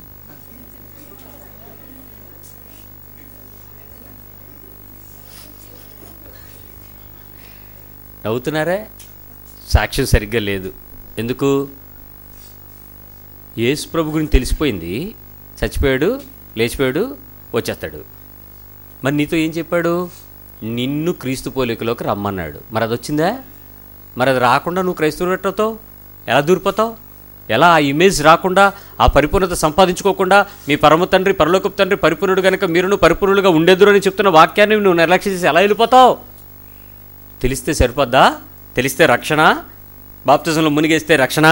నవ్వుతున్నారే సాక్ష్యం సరిగ్గా లేదు ఎందుకు యేసు ప్రభు గురించి తెలిసిపోయింది చచ్చిపోయాడు లేచిపోయాడు వచ్చేస్తాడు మరి నీతో ఏం చెప్పాడు నిన్ను క్రీస్తు పోలికలోకి రమ్మన్నాడు మరి అది వచ్చిందా మరి అది రాకుండా నువ్వు క్రైస్తవునట్టవుతావు ఎలా దూరిపోతావు ఎలా ఆ ఇమేజ్ రాకుండా ఆ పరిపూర్ణత సంపాదించుకోకుండా మీ పరమ తండ్రి పరలోకపు తండ్రి పరిపూర్ణుడు కనుక మీరును పరిపూర్ణులుగా ఉండేదురు అని చెప్తున్న వాక్యాన్ని నువ్వు నిర్లక్ష్యం చేసి ఎలా వెళ్ళిపోతావు తెలిస్తే సరిపోద్దా తెలిస్తే రక్షణ బాప్తిజంలో మునిగేస్తే రక్షణ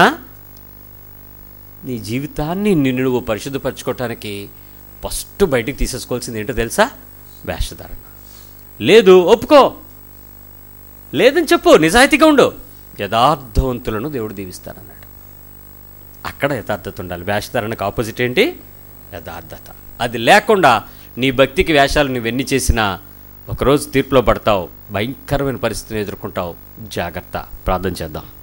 నీ జీవితాన్ని నిన్ను నువ్వు పరిశుద్ధపరచుకోవటానికి ఫస్ట్ బయటికి తీసేసుకోవాల్సింది ఏంటో తెలుసా వేషధారణ లేదు ఒప్పుకో లేదని చెప్పు నిజాయితీగా ఉండు యథార్థవంతులను దేవుడు దీవిస్తానన్నాడు అక్కడ యథార్థత ఉండాలి వేషధారణకు ఆపోజిట్ ఏంటి యథార్థత అది లేకుండా నీ భక్తికి వేషాలు నువ్వెన్ని చేసినా ఒకరోజు తీర్పులో పడతావు భయంకరమైన పరిస్థితిని ఎదుర్కొంటావు జాగ్రత్త ప్రార్థన చేద్దాం